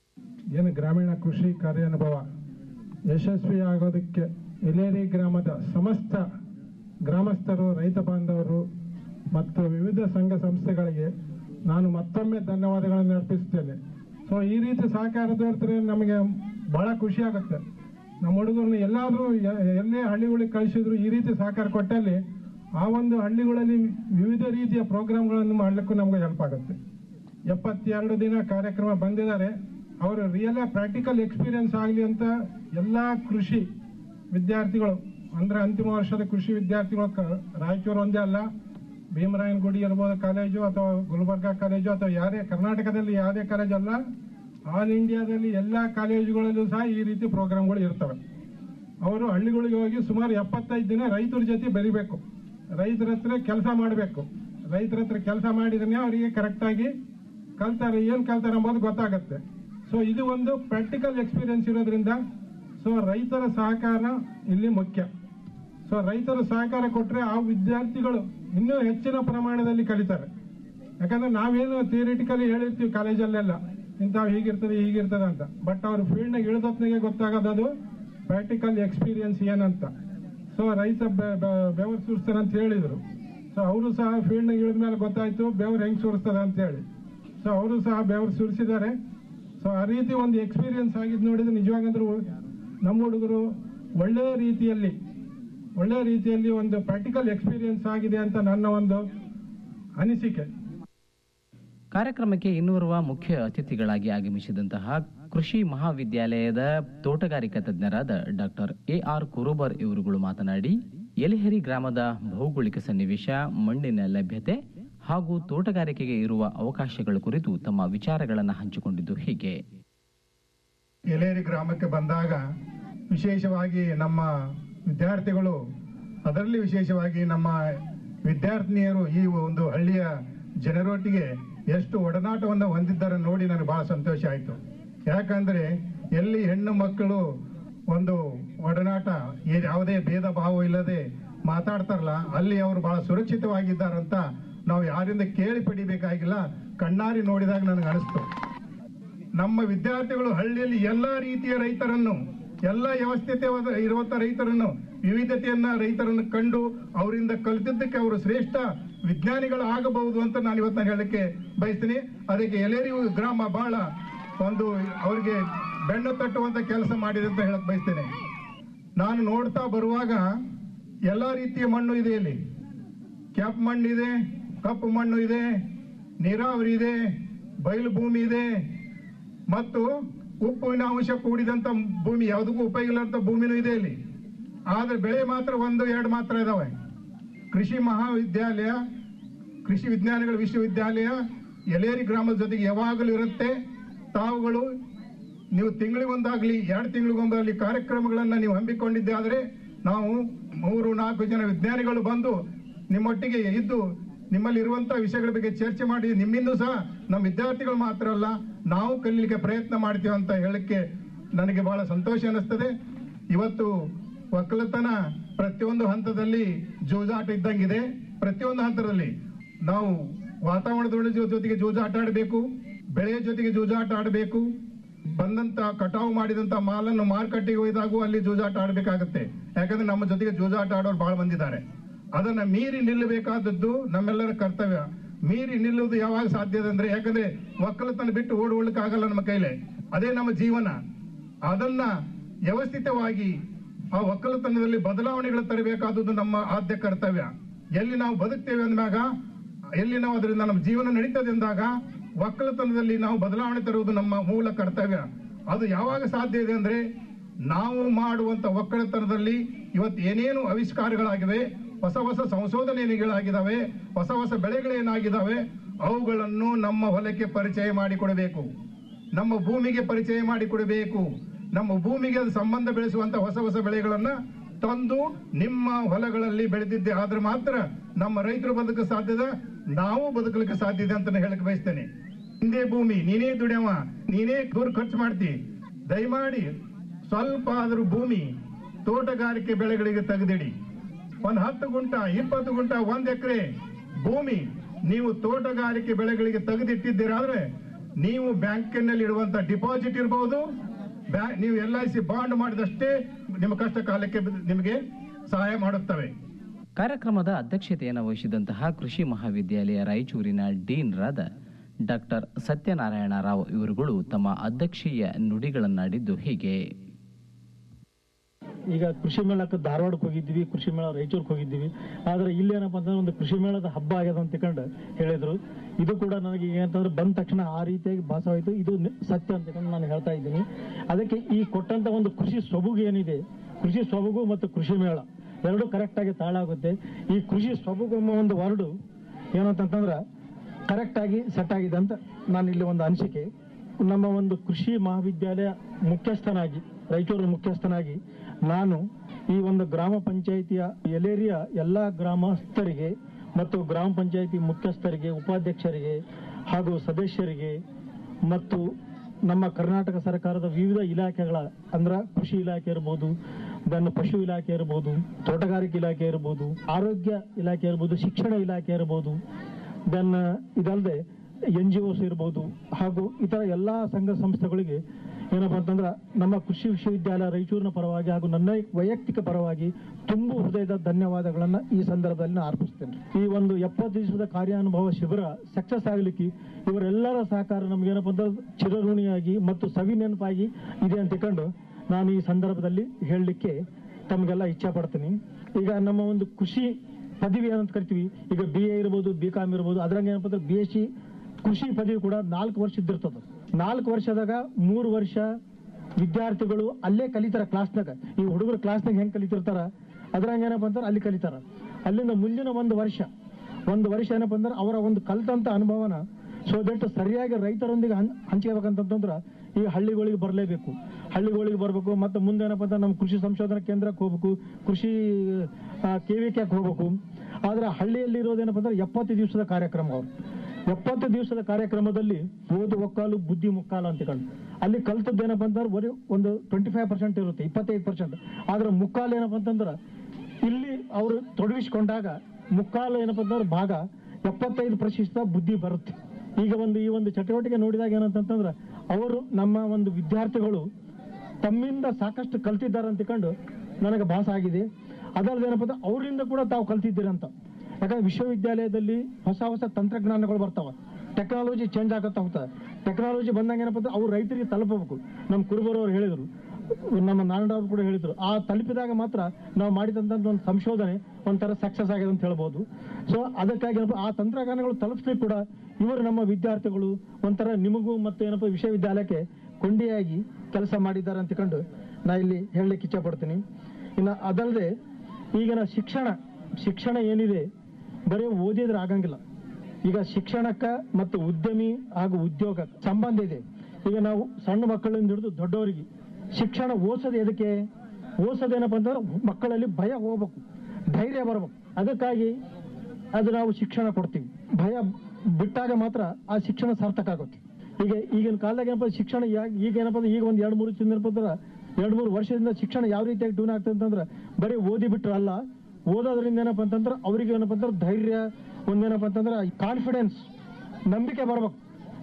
ಏನು ಗ್ರಾಮೀಣ ಕೃಷಿ ಕಾರ್ಯಾನುಭವ ಯಶಸ್ವಿ ಆಗೋದಕ್ಕೆ ಇಲೇರಿ ಗ್ರಾಮದ ಸಮಸ್ತ ಗ್ರಾಮಸ್ಥರು ರೈತ ಬಾಂಧವರು ಮತ್ತು ವಿವಿಧ ಸಂಘ ಸಂಸ್ಥೆಗಳಿಗೆ ನಾನು ಮತ್ತೊಮ್ಮೆ ಧನ್ಯವಾದಗಳನ್ನು ಅರ್ಪಿಸುತ್ತೇನೆ ಸೊ ಈ ರೀತಿ ಸಹಕಾರ ದೊರೆತರೆ ನಮಗೆ ಬಹಳ ಖುಷಿ ಆಗುತ್ತೆ ನಮ್ಮ ಹುಡುಗರನ್ನ ಎಲ್ಲಾದರೂ ಎಲ್ಲೇ ಹಳ್ಳಿಗಳಿಗೆ ಕಳಿಸಿದ್ರು ಈ ರೀತಿ ಸಹಕಾರ ಕೊಟ್ಟಲ್ಲಿ ಆ ಒಂದು ಹಳ್ಳಿಗಳಲ್ಲಿ ವಿವಿಧ ರೀತಿಯ ಪ್ರೋಗ್ರಾಮ್ಗಳನ್ನು ಮಾಡಲಿಕ್ಕೂ ನಮಗೆ ಹೆಲ್ಪ್ ಆಗುತ್ತೆ ಎಪ್ಪತ್ತೆರಡು ದಿನ ಕಾರ್ಯಕ್ರಮ ಬಂದಿದ್ದಾರೆ ಅವರು ರಿಯಲ್ ಪ್ರಾಕ್ಟಿಕಲ್ ಎಕ್ಸ್ಪೀರಿಯನ್ಸ್ ಆಗಲಿ ಅಂತ ಎಲ್ಲ ಕೃಷಿ ವಿದ್ಯಾರ್ಥಿಗಳು ಅಂದ್ರೆ ಅಂತಿಮ ವರ್ಷದ ಕೃಷಿ ವಿದ್ಯಾರ್ಥಿಗಳು ಕ- ರಾಯಚೂರು ಒಂದೇ ಅಲ್ಲ ಭೀಮರಾಯನಗುಡಿ ಇರ್ಬೋದು ಕಾಲೇಜು ಅಥವಾ ಗುಲ್ಬರ್ಗಾ ಕಾಲೇಜು ಅಥವಾ ಯಾರೇ ಕರ್ನಾಟಕದಲ್ಲಿ ಯಾವುದೇ ಕಾಲೇಜ್ ಅಲ್ಲ ಆಲ್ ಇಂಡಿಯಾದಲ್ಲಿ ಎಲ್ಲ ಕಾಲೇಜುಗಳಲ್ಲೂ ಸಹ ಈ ರೀತಿ ಪ್ರೋಗ್ರಾಮ್ಗಳು ಇರ್ತವೆ ಅವರು ಹಳ್ಳಿಗಳಿಗೆ ಹೋಗಿ ಸುಮಾರು ಎಪ್ಪತ್ತೈದು ದಿನ ರೈತರ ಜೊತೆ ಬೆರಿಬೇಕು ರೈತರ ಹತ್ರ ಕೆಲಸ ಮಾಡಬೇಕು ರೈತರ ಹತ್ರ ಕೆಲಸ ಮಾಡಿದ್ರೆ ಅವರಿಗೆ ಕರೆಕ್ಟಾಗಿ ಕಲ್ತಾರೆ ಏನು ಕಲ್ತಾರೆ ಅಂಬೋದು ಗೊತ್ತಾಗತ್ತೆ ಸೊ ಇದು ಒಂದು ಪ್ರಾಕ್ಟಿಕಲ್ ಎಕ್ಸ್ಪೀರಿಯನ್ಸ್ ಇರೋದ್ರಿಂದ ಸೊ ರೈತರ ಸಹಕಾರ ಇಲ್ಲಿ ಮುಖ್ಯ ಸೊ ರೈತರು ಸಹಕಾರ ಕೊಟ್ಟರೆ ಆ ವಿದ್ಯಾರ್ಥಿಗಳು ಇನ್ನೂ ಹೆಚ್ಚಿನ ಪ್ರಮಾಣದಲ್ಲಿ ಕಲಿತಾರೆ ಯಾಕಂದ್ರೆ ನಾವೇನು ಥಿಯರಿಟಿಕಲಿ ಹೇಳಿರ್ತೀವಿ ಕಾಲೇಜಲ್ಲೆಲ್ಲ ಇಂಥವು ಹೀಗಿರ್ತದೆ ಹೀಗಿರ್ತದೆ ಅಂತ ಬಟ್ ಅವ್ರ ಫೀಲ್ಡ್ನಾಗ ಇಳಿದೊತ್ನಿಗೆ ಗೊತ್ತಾಗೋದು ಅದು ಪ್ರಾಕ್ಟಿಕಲ್ ಎಕ್ಸ್ಪೀರಿಯನ್ಸ್ ಏನಂತ ಸೊ ರೈತ ಬೆ- ಬೆ- ಬೆವರು ಸುರಿಸ್ತಾನೆ ಅಂತ ಹೇಳಿದ್ರು ಸೊ ಅವರು ಸಹ ಫೀಲ್ಡ್ನಾಗ ಇಳಿದ ಮೇಲೆ ಗೊತ್ತಾಯ್ತು ಬೆವರು ಹೆಂಗ್ ಸುರಿಸ್ತದೆ ಅಂತ ಹೇಳಿ ಸೊ ಅವರು ಸಹ ಬೆವರು ಸುರಿಸಿದ್ದಾರೆ ಸೊ ಆ ರೀತಿ ಒಂದು ಎಕ್ಸ್ಪೀರಿಯನ್ಸ್ ಆಗಿದ್ದು ನೋಡಿದ್ರೆ ನಿಜವಾಗಂದ್ರೆ ನಮ್ಮ ಹುಡುಗರು ಒಳ್ಳೆಯ ರೀತಿಯಲ್ಲಿ ಒಳ್ಳೆಯ ರೀತಿಯಲ್ಲಿ ಒಂದು ಪ್ರಾಕ್ಟಿಕಲ್ ಎಕ್ಸ್ಪೀರಿಯನ್ಸ್ ಆಗಿದೆ ಅಂತ ನನ್ನ ಒಂದು ಅನಿಸಿಕೆ ಕಾರ್ಯಕ್ರಮಕ್ಕೆ ಇನ್ನೋರ್ವ ಮುಖ್ಯ ಅತಿಥಿಗಳಾಗಿ ಆಗಮಿಸಿದಂತಹ ಕೃಷಿ ಮಹಾವಿದ್ಯಾಲಯದ ತೋಟಗಾರಿಕಾ ತಜ್ಞರಾದ ಡಾಕ್ಟರ್ ಎ ಆರ್ ಕುರುಬರ್ ಇವರುಗಳು ಮಾತನಾಡಿ ಎಲಿಹರಿ ಗ್ರಾಮದ ಭೌಗೋಳಿಕ ಸನ್ನಿವೇಶ ಮಣ್ಣಿನ ಲಭ್ಯತೆ ಹಾಗೂ ತೋಟಗಾರಿಕೆಗೆ ಇರುವ ಅವಕಾಶಗಳ ಕುರಿತು ತಮ್ಮ ವಿಚಾರಗಳನ್ನು ಹಂಚಿಕೊಂಡಿದ್ದು ಹೀಗೆ ಎಲೇರಿ ಗ್ರಾಮಕ್ಕೆ ಬಂದಾಗ ವಿಶೇಷವಾಗಿ ನಮ್ಮ ವಿದ್ಯಾರ್ಥಿಗಳು ಅದರಲ್ಲಿ ವಿಶೇಷವಾಗಿ ನಮ್ಮ ವಿದ್ಯಾರ್ಥಿನಿಯರು ಈ ಒಂದು ಹಳ್ಳಿಯ ಜನರೊಟ್ಟಿಗೆ ಎಷ್ಟು ಒಡನಾಟವನ್ನು ಹೊಂದಿದ್ದಾರೆ ನೋಡಿ ನನಗೆ ಬಹಳ ಸಂತೋಷ ಆಯಿತು ಯಾಕಂದ್ರೆ ಎಲ್ಲಿ ಹೆಣ್ಣು ಮಕ್ಕಳು ಒಂದು ಒಡನಾಟ ಏ- ಯಾವುದೇ ಭೇದ ಭಾವ ಇಲ್ಲದೆ ಮಾತಾಡ್ತಾರಲ್ಲ ಅಲ್ಲಿ ಅವರು ಬಹಳ ಸುರಕ್ಷಿತವಾಗಿದ್ದಾರಂತ ನಾವು ಯಾರಿಂದ ಕೇಳಿ ಪಡಿಬೇಕಾಗಿಲ್ಲ ಕಣ್ಣಾರಿ ನೋಡಿದಾಗ ನನಗೆ ಅನಿಸ್ತು ನಮ್ಮ ವಿದ್ಯಾರ್ಥಿಗಳು ಹಳ್ಳಿಯಲ್ಲಿ ಎಲ್ಲಾ ರೀತಿಯ ರೈತರನ್ನು ಎಲ್ಲ ವ್ಯವಸ್ಥಿತ ಇರುವಂತ ರೈತರನ್ನು ವಿವಿಧತೆಯನ್ನ ರೈತರನ್ನು ಕಂಡು ಅವರಿಂದ ಕಲಿತಿದ್ದಕ್ಕೆ ಅವರು ಶ್ರೇಷ್ಠ ವಿಜ್ಞಾನಿಗಳು ಆಗಬಹುದು ಅಂತ ನಾನು ಇವತ್ತು ನಾನು ಹೇಳಕ್ಕೆ ಬಯಸ್ತೀನಿ ಅದಕ್ಕೆ ಎಲೇರಿ ಗ್ರಾಮ ಬಹಳ ಒಂದು ಅವರಿಗೆ ಬೆನ್ನು ತಟ್ಟುವಂತ ಕೆಲಸ ಮಾಡಿದೆ ಅಂತ ಹೇಳಕ್ ಬಯಸ್ತೇನೆ ನಾನು ನೋಡ್ತಾ ಬರುವಾಗ ಎಲ್ಲಾ ರೀತಿಯ ಮಣ್ಣು ಇದೆ ಇಲ್ಲಿ ಕೆಂಪು ಮಣ್ಣು ಇದೆ ಕಪ್ಪು ಮಣ್ಣು ಇದೆ ನೀರಾವರಿ ಇದೆ ಬಯಲು ಭೂಮಿ ಇದೆ ಮತ್ತು ಉಪ್ಪಿನ ಅಂಶ ಕೂಡಿದಂತ ಭೂಮಿ ಯಾವುದಕ್ಕೂ ಉಪಯೋಗ ಇಲ್ಲಂತ ಭೂಮಿನೂ ಇದೆ ಇಲ್ಲಿ ಆದ್ರೆ ಬೆಳೆ ಮಾತ್ರ ಒಂದು ಎರಡು ಮಾತ್ರ ಇದಾವೆ ಕೃಷಿ ಮಹಾವಿದ್ಯಾಲಯ ಕೃಷಿ ವಿಜ್ಞಾನಗಳ ವಿಶ್ವವಿದ್ಯಾಲಯ ಎಲೇರಿ ಗ್ರಾಮದ ಜೊತೆಗೆ ಯಾವಾಗಲೂ ಇರುತ್ತೆ ತಾವುಗಳು ನೀವು ತಿಂಗಳಿಗೊಂದಾಗ್ಲಿ ಎರಡು ತಿಂಗಳಿಗೊಂದಾಗ್ಲಿ ಕಾರ್ಯಕ್ರಮಗಳನ್ನ ನೀವು ಹಮ್ಮಿಕೊಂಡಿದ್ದೆ ಆದ್ರೆ ನಾವು ಮೂರು ನಾಲ್ಕು ಜನ ವಿಜ್ಞಾನಿಗಳು ಬಂದು ನಿಮ್ಮೊಟ್ಟಿಗೆ ಇದ್ದು ನಿಮ್ಮಲ್ಲಿ ಇರುವಂತಹ ವಿಷಯಗಳ ಬಗ್ಗೆ ಚರ್ಚೆ ಮಾಡಿ ನಿಮ್ಮಿಂದ ಸಹ ನಮ್ಮ ವಿದ್ಯಾರ್ಥಿಗಳು ಮಾತ್ರ ಅಲ್ಲ ನಾವು ಕಲೀಲಿಕ್ಕೆ ಪ್ರಯತ್ನ ಮಾಡ್ತೀವಿ ಅಂತ ಹೇಳಕ್ಕೆ ನನಗೆ ಬಹಳ ಸಂತೋಷ ಅನಿಸ್ತದೆ ಇವತ್ತು ಒಕ್ಕಲತನ ಪ್ರತಿಯೊಂದು ಹಂತದಲ್ಲಿ ಜೂಜಾಟ ಇದ್ದಂಗಿದೆ ಪ್ರತಿಯೊಂದು ಹಂತದಲ್ಲಿ ನಾವು ವಾತಾವರಣದ ಜೊ- ಜೊತೆಗೆ ಜೂಜಾಟ ಆಡಬೇಕು ಬೆಳೆಯ ಜೊತೆಗೆ ಜೂಜಾಟ ಆಡಬೇಕು ಬಂದಂತ ಕಟಾವು ಮಾಡಿದಂತ ಮಾಲನ್ನು ಮಾರುಕಟ್ಟೆಗೆ ಒಯ್ದಾಗೂ ಅಲ್ಲಿ ಜೂಜಾಟ ಆಡಬೇಕಾಗುತ್ತೆ ಯಾಕಂದ್ರೆ ನಮ್ಮ ಜೊತೆಗೆ ಜೂಜಾಟ ಆಡೋರು ಬಹಳ ಬಂದಿದ್ದಾರೆ ಅದನ್ನ ಮೀರಿ ನಿಲ್ಲಬೇಕಾದದ್ದು ನಮ್ಮೆಲ್ಲರ ಕರ್ತವ್ಯ ಮೀರಿ ನಿಲ್ಲುವುದು ಯಾವಾಗ ಸಾಧ್ಯ ಇದೆ ಅಂದ್ರೆ ಯಾಕಂದ್ರೆ ಒಕ್ಕಲತನ ಬಿಟ್ಟು ಓಡ್ ಆಗಲ್ಲ ನಮ್ಮ ಕೈಲಿ ಅದೇ ನಮ್ಮ ಜೀವನ ಅದನ್ನ ವ್ಯವಸ್ಥಿತವಾಗಿ ಆ ಒಕ್ಕಲತನದಲ್ಲಿ ಬದಲಾವಣೆಗಳು ತರಬೇಕಾದದ್ದು ನಮ್ಮ ಆದ್ಯ ಕರ್ತವ್ಯ ಎಲ್ಲಿ ನಾವು ಬದುಕ್ತೇವೆ ಅಂದಾಗ ಎಲ್ಲಿ ನಾವು ಅದರಿಂದ ನಮ್ಮ ಜೀವನ ನಡೀತದೆ ಎಂದಾಗ ಒಕ್ಕಲತನದಲ್ಲಿ ನಾವು ಬದಲಾವಣೆ ತರುವುದು ನಮ್ಮ ಮೂಲ ಕರ್ತವ್ಯ ಅದು ಯಾವಾಗ ಸಾಧ್ಯ ಇದೆ ಅಂದ್ರೆ ನಾವು ಮಾಡುವಂತ ಒಕ್ಕಲತನದಲ್ಲಿ ಇವತ್ತು ಏನೇನು ಆವಿಷ್ಕಾರಗಳಾಗಿವೆ ಹೊಸ ಹೊಸ ಸಂಶೋಧನೆಗಳಾಗಿದ್ದಾವೆ ಹೊಸ ಹೊಸ ಬೆಳೆಗಳೇನಾಗಿದ್ದಾವೆ ಅವುಗಳನ್ನು ನಮ್ಮ ಹೊಲಕ್ಕೆ ಪರಿಚಯ ಮಾಡಿಕೊಡಬೇಕು ನಮ್ಮ ಭೂಮಿಗೆ ಪರಿಚಯ ಮಾಡಿಕೊಡಬೇಕು ನಮ್ಮ ಭೂಮಿಗೆ ಅದು ಸಂಬಂಧ ಬೆಳೆಸುವಂತ ಹೊಸ ಹೊಸ ಬೆಳೆಗಳನ್ನ ತಂದು ನಿಮ್ಮ ಹೊಲಗಳಲ್ಲಿ ಬೆಳೆದಿದ್ದೆ ಆದ್ರೆ ಮಾತ್ರ ನಮ್ಮ ರೈತರು ಬದುಕ ಸಾಧ್ಯದ ನಾವು ಬದುಕಲಿಕ್ಕೆ ಸಾಧ್ಯ ಇದೆ ಅಂತ ಹೇಳಕ್ ಬಯಸ್ತೇನೆ ಹಿಂದೆ ಭೂಮಿ ನೀನೇ ದುಡಿಯವ ನೀನೇ ದೂರ ಖರ್ಚು ಮಾಡ್ತಿ ದಯಮಾಡಿ ಸ್ವಲ್ಪ ಆದ್ರೂ ಭೂಮಿ ತೋಟಗಾರಿಕೆ ಬೆಳೆಗಳಿಗೆ ತೆಗೆದಿಡಿ ಒಂದ್ ಹತ್ತು ಗುಂಟ ಇಪ್ಪತ್ತು ಗುಂಟ ಒಂದ್ ಎಕರೆ ಭೂಮಿ ನೀವು ತೋಟಗಾರಿಕೆ ಬೆಳೆಗಳಿಗೆ ತೆಗೆದಿಟ್ಟಿದ್ದೀರಾದ್ರೆ ನೀವು ಬ್ಯಾಂಕಿನಲ್ಲಿ ಇಡುವಂತ ಡಿಪಾಸಿಟ್ ಇರಬಹುದು ನೀವು ಎಲ್ ಐ ಸಿ ಬಾಂಡ್ ಮಾಡಿದಷ್ಟೇ ನಿಮ್ಮ ಕಷ್ಟ ಕಾಲಕ್ಕೆ ನಿಮಗೆ ಸಹಾಯ ಮಾಡುತ್ತವೆ ಕಾರ್ಯಕ್ರಮದ ಅಧ್ಯಕ್ಷತೆಯನ್ನು ವಹಿಸಿದಂತಹ ಕೃಷಿ ಮಹಾವಿದ್ಯಾಲಯ ರಾಯಚೂರಿನ ಡೀನ್ರಾದ ಡಾಕ್ಟರ್ ಸತ್ಯನಾರಾಯಣ ರಾವ್ ಇವರುಗಳು ತಮ್ಮ ಅಧ್ಯಕ್ಷೀಯ ನುಡಿಗಳನ್ನಾಡಿದ್ದು ಹೀಗೆ ಈಗ ಕೃಷಿ ಮೇಳಕ್ಕೆ ಧಾರವಾಡಕ್ಕೆ ಹೋಗಿದ್ವಿ ಕೃಷಿ ಮೇಳ ರಾಯಚೂರ್ಗೆ ಹೋಗಿದ್ದೀವಿ ಆದ್ರೆ ಇಲ್ಲೇನಪ್ಪ ಅಂತಂದ್ರೆ ಒಂದು ಕೃಷಿ ಮೇಳದ ಹಬ್ಬ ಆಗ್ಯದ ಅಂತ ತಿಳ್ಕೊಂಡು ಹೇಳಿದ್ರು ಇದು ಕೂಡ ನನಗೆ ಏನಂತಂದ್ರೆ ಬಂದ ತಕ್ಷಣ ಆ ರೀತಿಯಾಗಿ ಭಾಸವಾಯಿತು ಇದು ನಿ- ಸತ್ಯ ಅಂತ ತಿಳ್ಕೊಂಡು ನಾನು ಹೇಳ್ತಾ ಇದ್ದೀನಿ ಅದಕ್ಕೆ ಈ ಕೊಟ್ಟಂತ ಒಂದು ಕೃಷಿ ಸೊಬಗು ಏನಿದೆ ಕೃಷಿ ಸೊಬಗು ಮತ್ತು ಕೃಷಿ ಮೇಳ ಎರಡು ಕರೆಕ್ಟ್ ಆಗಿ ತಾಳಾಗುತ್ತೆ ಈ ಕೃಷಿ ಸೊಬಗು ಎಂಬ ಒಂದು ವರ್ಡು ಏನಂತಂತಂದ್ರೆ ಕರೆಕ್ಟ್ ಆಗಿ ಸೆಟ್ ಆಗಿದೆ ಅಂತ ನಾನು ಇಲ್ಲಿ ಒಂದು ಅನಿಸಿಕೆ ನಮ್ಮ ಒಂದು ಕೃಷಿ ಮಹಾವಿದ್ಯಾಲಯ ಮುಖ್ಯಸ್ಥನಾಗಿ ರಾಯಚೂರು ಮುಖ್ಯಸ್ಥನಾಗಿ ನಾನು ಈ ಒಂದು ಗ್ರಾಮ ಪಂಚಾಯಿತಿಯ ಎಲೇರಿಯ ಎಲ್ಲ ಗ್ರಾಮಸ್ಥರಿಗೆ ಮತ್ತು ಗ್ರಾಮ ಪಂಚಾಯಿತಿ ಮುಖ್ಯಸ್ಥರಿಗೆ ಉಪಾಧ್ಯಕ್ಷರಿಗೆ ಹಾಗೂ ಸದಸ್ಯರಿಗೆ ಮತ್ತು ನಮ್ಮ ಕರ್ನಾಟಕ ಸರ್ಕಾರದ ವಿವಿಧ ಇಲಾಖೆಗಳ ಅಂದ್ರೆ ಕೃಷಿ ಇಲಾಖೆ ಇರ್ಬೋದು ದೆನ್ ಪಶು ಇಲಾಖೆ ಇರ್ಬೋದು ತೋಟಗಾರಿಕೆ ಇಲಾಖೆ ಇರ್ಬೋದು ಆರೋಗ್ಯ ಇಲಾಖೆ ಇರ್ಬೋದು ಶಿಕ್ಷಣ ಇಲಾಖೆ ಇರ್ಬೋದು ದೆನ್ ಇದಲ್ಲದೆ ಎನ್ ಜಿ ಒಸ್ ಇರ್ಬೋದು ಹಾಗೂ ಇತರ ಎಲ್ಲ ಸಂಘ ಸಂಸ್ಥೆಗಳಿಗೆ ಏನಪ್ಪಾ ಅಂತಂದ್ರೆ ನಮ್ಮ ಕೃಷಿ ವಿಶ್ವವಿದ್ಯಾಲಯ ರಾಯಚೂರಿನ ಪರವಾಗಿ ಹಾಗೂ ನನ್ನ ವೈಯಕ್ತಿಕ ಪರವಾಗಿ ತುಂಬು ಹೃದಯದ ಧನ್ಯವಾದಗಳನ್ನ ಈ ಸಂದರ್ಭದಲ್ಲಿ ನಾನು ಅರ್ಪಿಸ್ತೇನೆ ಈ ಒಂದು ಎಪ್ಪತ್ತು ದಿವಸದ ಕಾರ್ಯಾನುಭವ ಶಿಬಿರ ಸಕ್ಸಸ್ ಆಗಲಿಕ್ಕೆ ಇವರೆಲ್ಲರ ಸಹಕಾರ ನಮ್ಗೆ ಏನಪ್ಪಾ ಅಂದ್ರೆ ಚಿರಋಣಿಯಾಗಿ ಮತ್ತು ಸವಿ ನೆನಪಾಗಿ ಇದೆ ಅಂತ ತಿಳ್ಕೊಂಡು ನಾನು ಈ ಸಂದರ್ಭದಲ್ಲಿ ಹೇಳಲಿಕ್ಕೆ ತಮಗೆಲ್ಲ ಇಚ್ಛೆ ಪಡ್ತೀನಿ ಈಗ ನಮ್ಮ ಒಂದು ಕೃಷಿ ಪದವಿ ಏನಂತ ಕರಿತೀವಿ ಈಗ ಬಿ ಎ ಇರ್ಬೋದು ಬಿ ಕಾಮ್ ಇರ್ಬೋದು ಅದ್ರಂಗೆ ಏನಪ್ಪ ಅಂದ್ರೆ ಬಿ ಎಸ್ ಸಿ ಕೃಷಿ ಪದವಿ ಕೂಡ ನಾಲ್ಕು ವರ್ಷ ಇದ್ದಿರ್ತದ ನಾಲ್ಕು ವರ್ಷದಾಗ ಮೂರು ವರ್ಷ ವಿದ್ಯಾರ್ಥಿಗಳು ಅಲ್ಲೇ ಕಲಿತಾರ ಕ್ಲಾಸ್ನಾಗ ಈ ಹುಡುಗರು ಕ್ಲಾಸ್ನಾಗ ಹೆಂಗ್ ಕಲಿತಿರ್ತಾರ ಅದ್ರಂಗ ಏನಪ್ಪ ಅಂದ್ರೆ ಅಲ್ಲಿ ಕಲಿತಾರ ಅಲ್ಲಿಂದ ಮುಂದಿನ ಒಂದು ವರ್ಷ ಒಂದು ವರ್ಷ ಏನಪ್ಪ ಅಂದ್ರೆ ಅವರ ಒಂದು ಕಲ್ತಂತ ಅನುಭವನ ಸೊ ದಟ್ ಸರಿಯಾಗಿ ರೈತರೊಂದಿಗೆ ಹಂಚ್ ಹಂಚ್ಕೋಬೇಕಂತಂದ್ರೆ ಈ ಹಳ್ಳಿಗಳಿಗೆ ಬರಲೇಬೇಕು ಹಳ್ಳಿಗಳಿಗೆ ಬರಬೇಕು ಮತ್ತೆ ಮುಂದೆ ಏನಪ್ಪ ಅಂದ್ರೆ ನಮ್ಮ ಕೃಷಿ ಸಂಶೋಧನಾ ಕೇಂದ್ರಕ್ಕೆ ಹೋಗ್ಬೇಕು ಕೃಷಿ ಕೆ ವಿ ಕೆಗೆ ಹೋಗ್ಬೇಕು ಆದ್ರೆ ಹಳ್ಳಿಯಲ್ಲಿ ಇರೋದೇನಪ್ಪ ಅಂದ್ರೆ ಎಪ್ಪತ್ತು ದಿವಸದ ಕಾರ್ಯಕ್ರಮ ಅವರು ಎಪ್ಪತ್ತು ದಿವಸದ ಕಾರ್ಯಕ್ರಮದಲ್ಲಿ ಓದು ಒಕ್ಕಾಲು ಬುದ್ಧಿ ಮುಕ್ಕಾಲು ಅಂತ ಕಂಡು ಅಲ್ಲಿ ಕಲ್ತದ್ದು ಏನಪ್ಪ ಅಂತಂದ್ರೆ ಬರೀ ಒಂದು ಟ್ವೆಂಟಿ ಫೈವ್ ಪರ್ಸೆಂಟ್ ಇರುತ್ತೆ ಇಪ್ಪತ್ತೈದು ಪರ್ಸೆಂಟ್ ಆದ್ರೆ ಮುಕ್ಕಾಲು ಏನಪ್ಪ ಅಂತಂದ್ರೆ ಇಲ್ಲಿ ಅವರು ತೊಡಗಿಸ್ಕೊಂಡಾಗ ಮುಕ್ಕಾಲು ಏನಪ್ಪ ಅಂತಂದ್ರೆ ಭಾಗ ಎಪ್ಪತ್ತೈದು ಪ್ರತಿಶತ ಬುದ್ಧಿ ಬರುತ್ತೆ ಈಗ ಒಂದು ಈ ಒಂದು ಚಟುವಟಿಕೆ ನೋಡಿದಾಗ ಏನಂತಂದ್ರೆ ಅವರು ನಮ್ಮ ಒಂದು ವಿದ್ಯಾರ್ಥಿಗಳು ತಮ್ಮಿಂದ ಸಾಕಷ್ಟು ಕಲ್ತಿದ್ದಾರೆ ಅಂತ ತಿಳ್ಕೊಂಡು ನನಗೆ ಭಾಸ ಆಗಿದೆ ಅದಲ್ಲದೆ ಏನಪ್ಪ ಅಂದ್ರೆ ಅವರಿಂದ ಕೂಡ ತಾವು ಕಲ್ತಿದ್ದೀರಂತ ಯಾಕಂದ್ರೆ ವಿಶ್ವವಿದ್ಯಾಲಯದಲ್ಲಿ ಹೊಸ ಹೊಸ ತಂತ್ರಜ್ಞಾನಗಳು ಬರ್ತಾವ ಟೆಕ್ನಾಲಜಿ ಚೇಂಜ್ ಆಗತ್ತಾ ಹೋಗ್ತದೆ ಟೆಕ್ನಾಲಜಿ ಬಂದಂಗೆ ಏನಪ್ಪ ಅಂದ್ರೆ ಅವ್ರು ರೈತರಿಗೆ ತಲುಪಬೇಕು ನಮ್ಮ ಕುರುಬರವ್ರು ಹೇಳಿದ್ರು ನಮ್ಮ ನಾರಾಯಣವ್ರು ಕೂಡ ಹೇಳಿದ್ರು ಆ ತಲುಪಿದಾಗ ಮಾತ್ರ ನಾವು ಮಾಡಿದಂತ ಒಂದು ಸಂಶೋಧನೆ ಒಂಥರ ಸಕ್ಸಸ್ ಆಗಿದೆ ಅಂತ ಹೇಳ್ಬೋದು ಸೊ ಅದಕ್ಕಾಗಿ ಏನಪ್ಪ ಆ ತಂತ್ರಜ್ಞಾನಗಳು ತಲುಪಿಸ್ಲಿಕ್ಕೆ ಕೂಡ ಇವರು ನಮ್ಮ ವಿದ್ಯಾರ್ಥಿಗಳು ಒಂಥರ ನಿಮಗೂ ಮತ್ತೆ ಏನಪ್ಪ ವಿಶ್ವವಿದ್ಯಾಲಯಕ್ಕೆ ಕೊಂಡಿಯಾಗಿ ಕೆಲಸ ಮಾಡಿದ್ದಾರೆ ಅಂತ ಕಂಡು ನಾ ಇಲ್ಲಿ ಹೇಳಲಿಕ್ಕೆ ಇಚ್ಛೆ ಪಡ್ತೀನಿ ಇನ್ನು ಅದಲ್ಲದೆ ಈಗಿನ ಶಿಕ್ಷಣ ಶಿಕ್ಷಣ ಏನಿದೆ ಬರೀ ಓದಿದ್ರೆ ಆಗಂಗಿಲ್ಲ ಈಗ ಶಿಕ್ಷಣಕ್ಕ ಮತ್ತು ಉದ್ಯಮಿ ಹಾಗೂ ಉದ್ಯೋಗ ಸಂಬಂಧ ಇದೆ ಈಗ ನಾವು ಸಣ್ಣ ಮಕ್ಕಳಿಂದ ಹಿಡಿದು ದೊಡ್ಡವರಿಗೆ ಶಿಕ್ಷಣ ಓದಿಸೋದು ಎದಕ್ಕೆ ಓದಿಸೋದೇನಪ್ಪ ಅಂತಂದ್ರೆ ಮಕ್ಕಳಲ್ಲಿ ಭಯ ಹೋಗ್ಬೇಕು ಧೈರ್ಯ ಬರ್ಬೇಕು ಅದಕ್ಕಾಗಿ ಅದು ನಾವು ಶಿಕ್ಷಣ ಕೊಡ್ತೀವಿ ಭಯ ಬಿಟ್ಟಾಗ ಮಾತ್ರ ಆ ಶಿಕ್ಷಣ ಸಾರ್ಥಕ ಆಗುತ್ತೆ ಈಗ ಈಗಿನ ಕಾಲದಾಗ ಏನಪ್ಪ ಶಿಕ್ಷಣ ಯಾ- ಈಗ ಏನಪ್ಪ ಅಂದ್ರೆ ಈಗ ಒಂದು ಎರಡು ಮೂರು ತಿಂಗಳು ಏನಪ್ಪ ಅಂದ್ರೆ ಎರಡು ಮೂರು ವರ್ಷದಿಂದ ಶಿಕ್ಷಣ ಯಾವ ರೀತಿಯಾಗಿ ಟ್ಯೂನ್ ಆಗ್ತದೆ ಅಂತಂದ್ರೆ ಬರೀ ಓದಿ ಬಿಟ್ರಲ್ಲ ಓದೋದ್ರಿಂದ ಏನಪ್ಪ ಅಂತಂದ್ರೆ ಅವ್ರಿಗೆ ಏನಪ್ಪ ಅಂತಂದ್ರೆ ಧೈರ್ಯ ಒಂದೇನಪ್ಪ ಅಂತಂದ್ರೆ ಕಾನ್ಫಿಡೆನ್ಸ್ ನಂಬಿಕೆ ಬರ್ಬೇಕು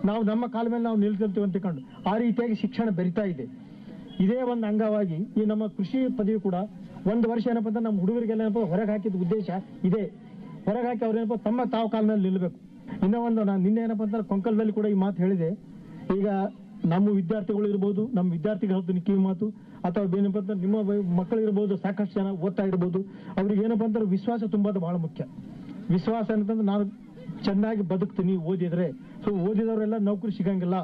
ನಾವು ನಮ್ಮ ಕಾಲ ಮೇಲೆ ನಾವು ನಿಲ್ತಿರ್ತೀವಿ ಅಂತ ತಿಳ್ಕೊಂಡು ಆ ರೀತಿಯಾಗಿ ಶಿಕ್ಷಣ ಬೆರಿತಾ ಇದೆ ಇದೇ ಒಂದು ಅಂಗವಾಗಿ ಈ ನಮ್ಮ ಕೃಷಿ ಪದವಿ ಕೂಡ ಒಂದು ವರ್ಷ ಏನಪ್ಪ ಅಂದ್ರೆ ನಮ್ಮ ಹುಡುಗರಿಗೆಲ್ಲ ಏನಪ್ಪ ಹೊರಗೆ ಹಾಕಿದ ಉದ್ದೇಶ ಇದೆ ಹೊರಗೆ ಹಾಕಿ ಅವ್ರೇನಪ್ಪ ತಮ್ಮ ತಾವು ಕಾಲ ಮೇಲೆ ನಿಲ್ಲಬೇಕು ಇನ್ನೂ ಒಂದು ನಾನು ನಿನ್ನೆ ಏನಪ್ಪ ಅಂದ್ರೆ ಕೊಂಕಲ್ದಲ್ಲಿ ಕೂಡ ಈ ಮಾತು ಹೇಳಿದೆ ಈಗ ನಮ್ಮ ವಿದ್ಯಾರ್ಥಿಗಳು ಇರ್ಬೋದು ನಮ್ಮ ವಿದ್ಯಾರ್ಥಿಗಳ ಹೊತ್ತು ಕಿವಿ ಮಾತು ಅಥವಾ ಏನಪ್ಪ ಅಂದ್ರೆ ನಿಮ್ಮ ವೈ- ಮಕ್ಕಳು ಇರ್ಬೋದು ಸಾಕಷ್ಟು ಜನ ಓದ್ತಾ ಇರ್ಬೋದು ಅವ್ರಿಗೆ ಏನಪ್ಪ ಅಂದ್ರೆ ವಿಶ್ವಾಸ ತುಂಬೋದು ಬಹಳ ಮುಖ್ಯ ವಿಶ್ವಾಸ ಅಂತಂದ್ರೆ ನಾನು ಚೆನ್ನಾಗಿ ಬದುಕ್ತೀನಿ ಓದಿದ್ರೆ ಸೊ ಓದಿದವರೆಲ್ಲ ನೌಕರಿ ಸಿಗಂಗಿಲ್ಲ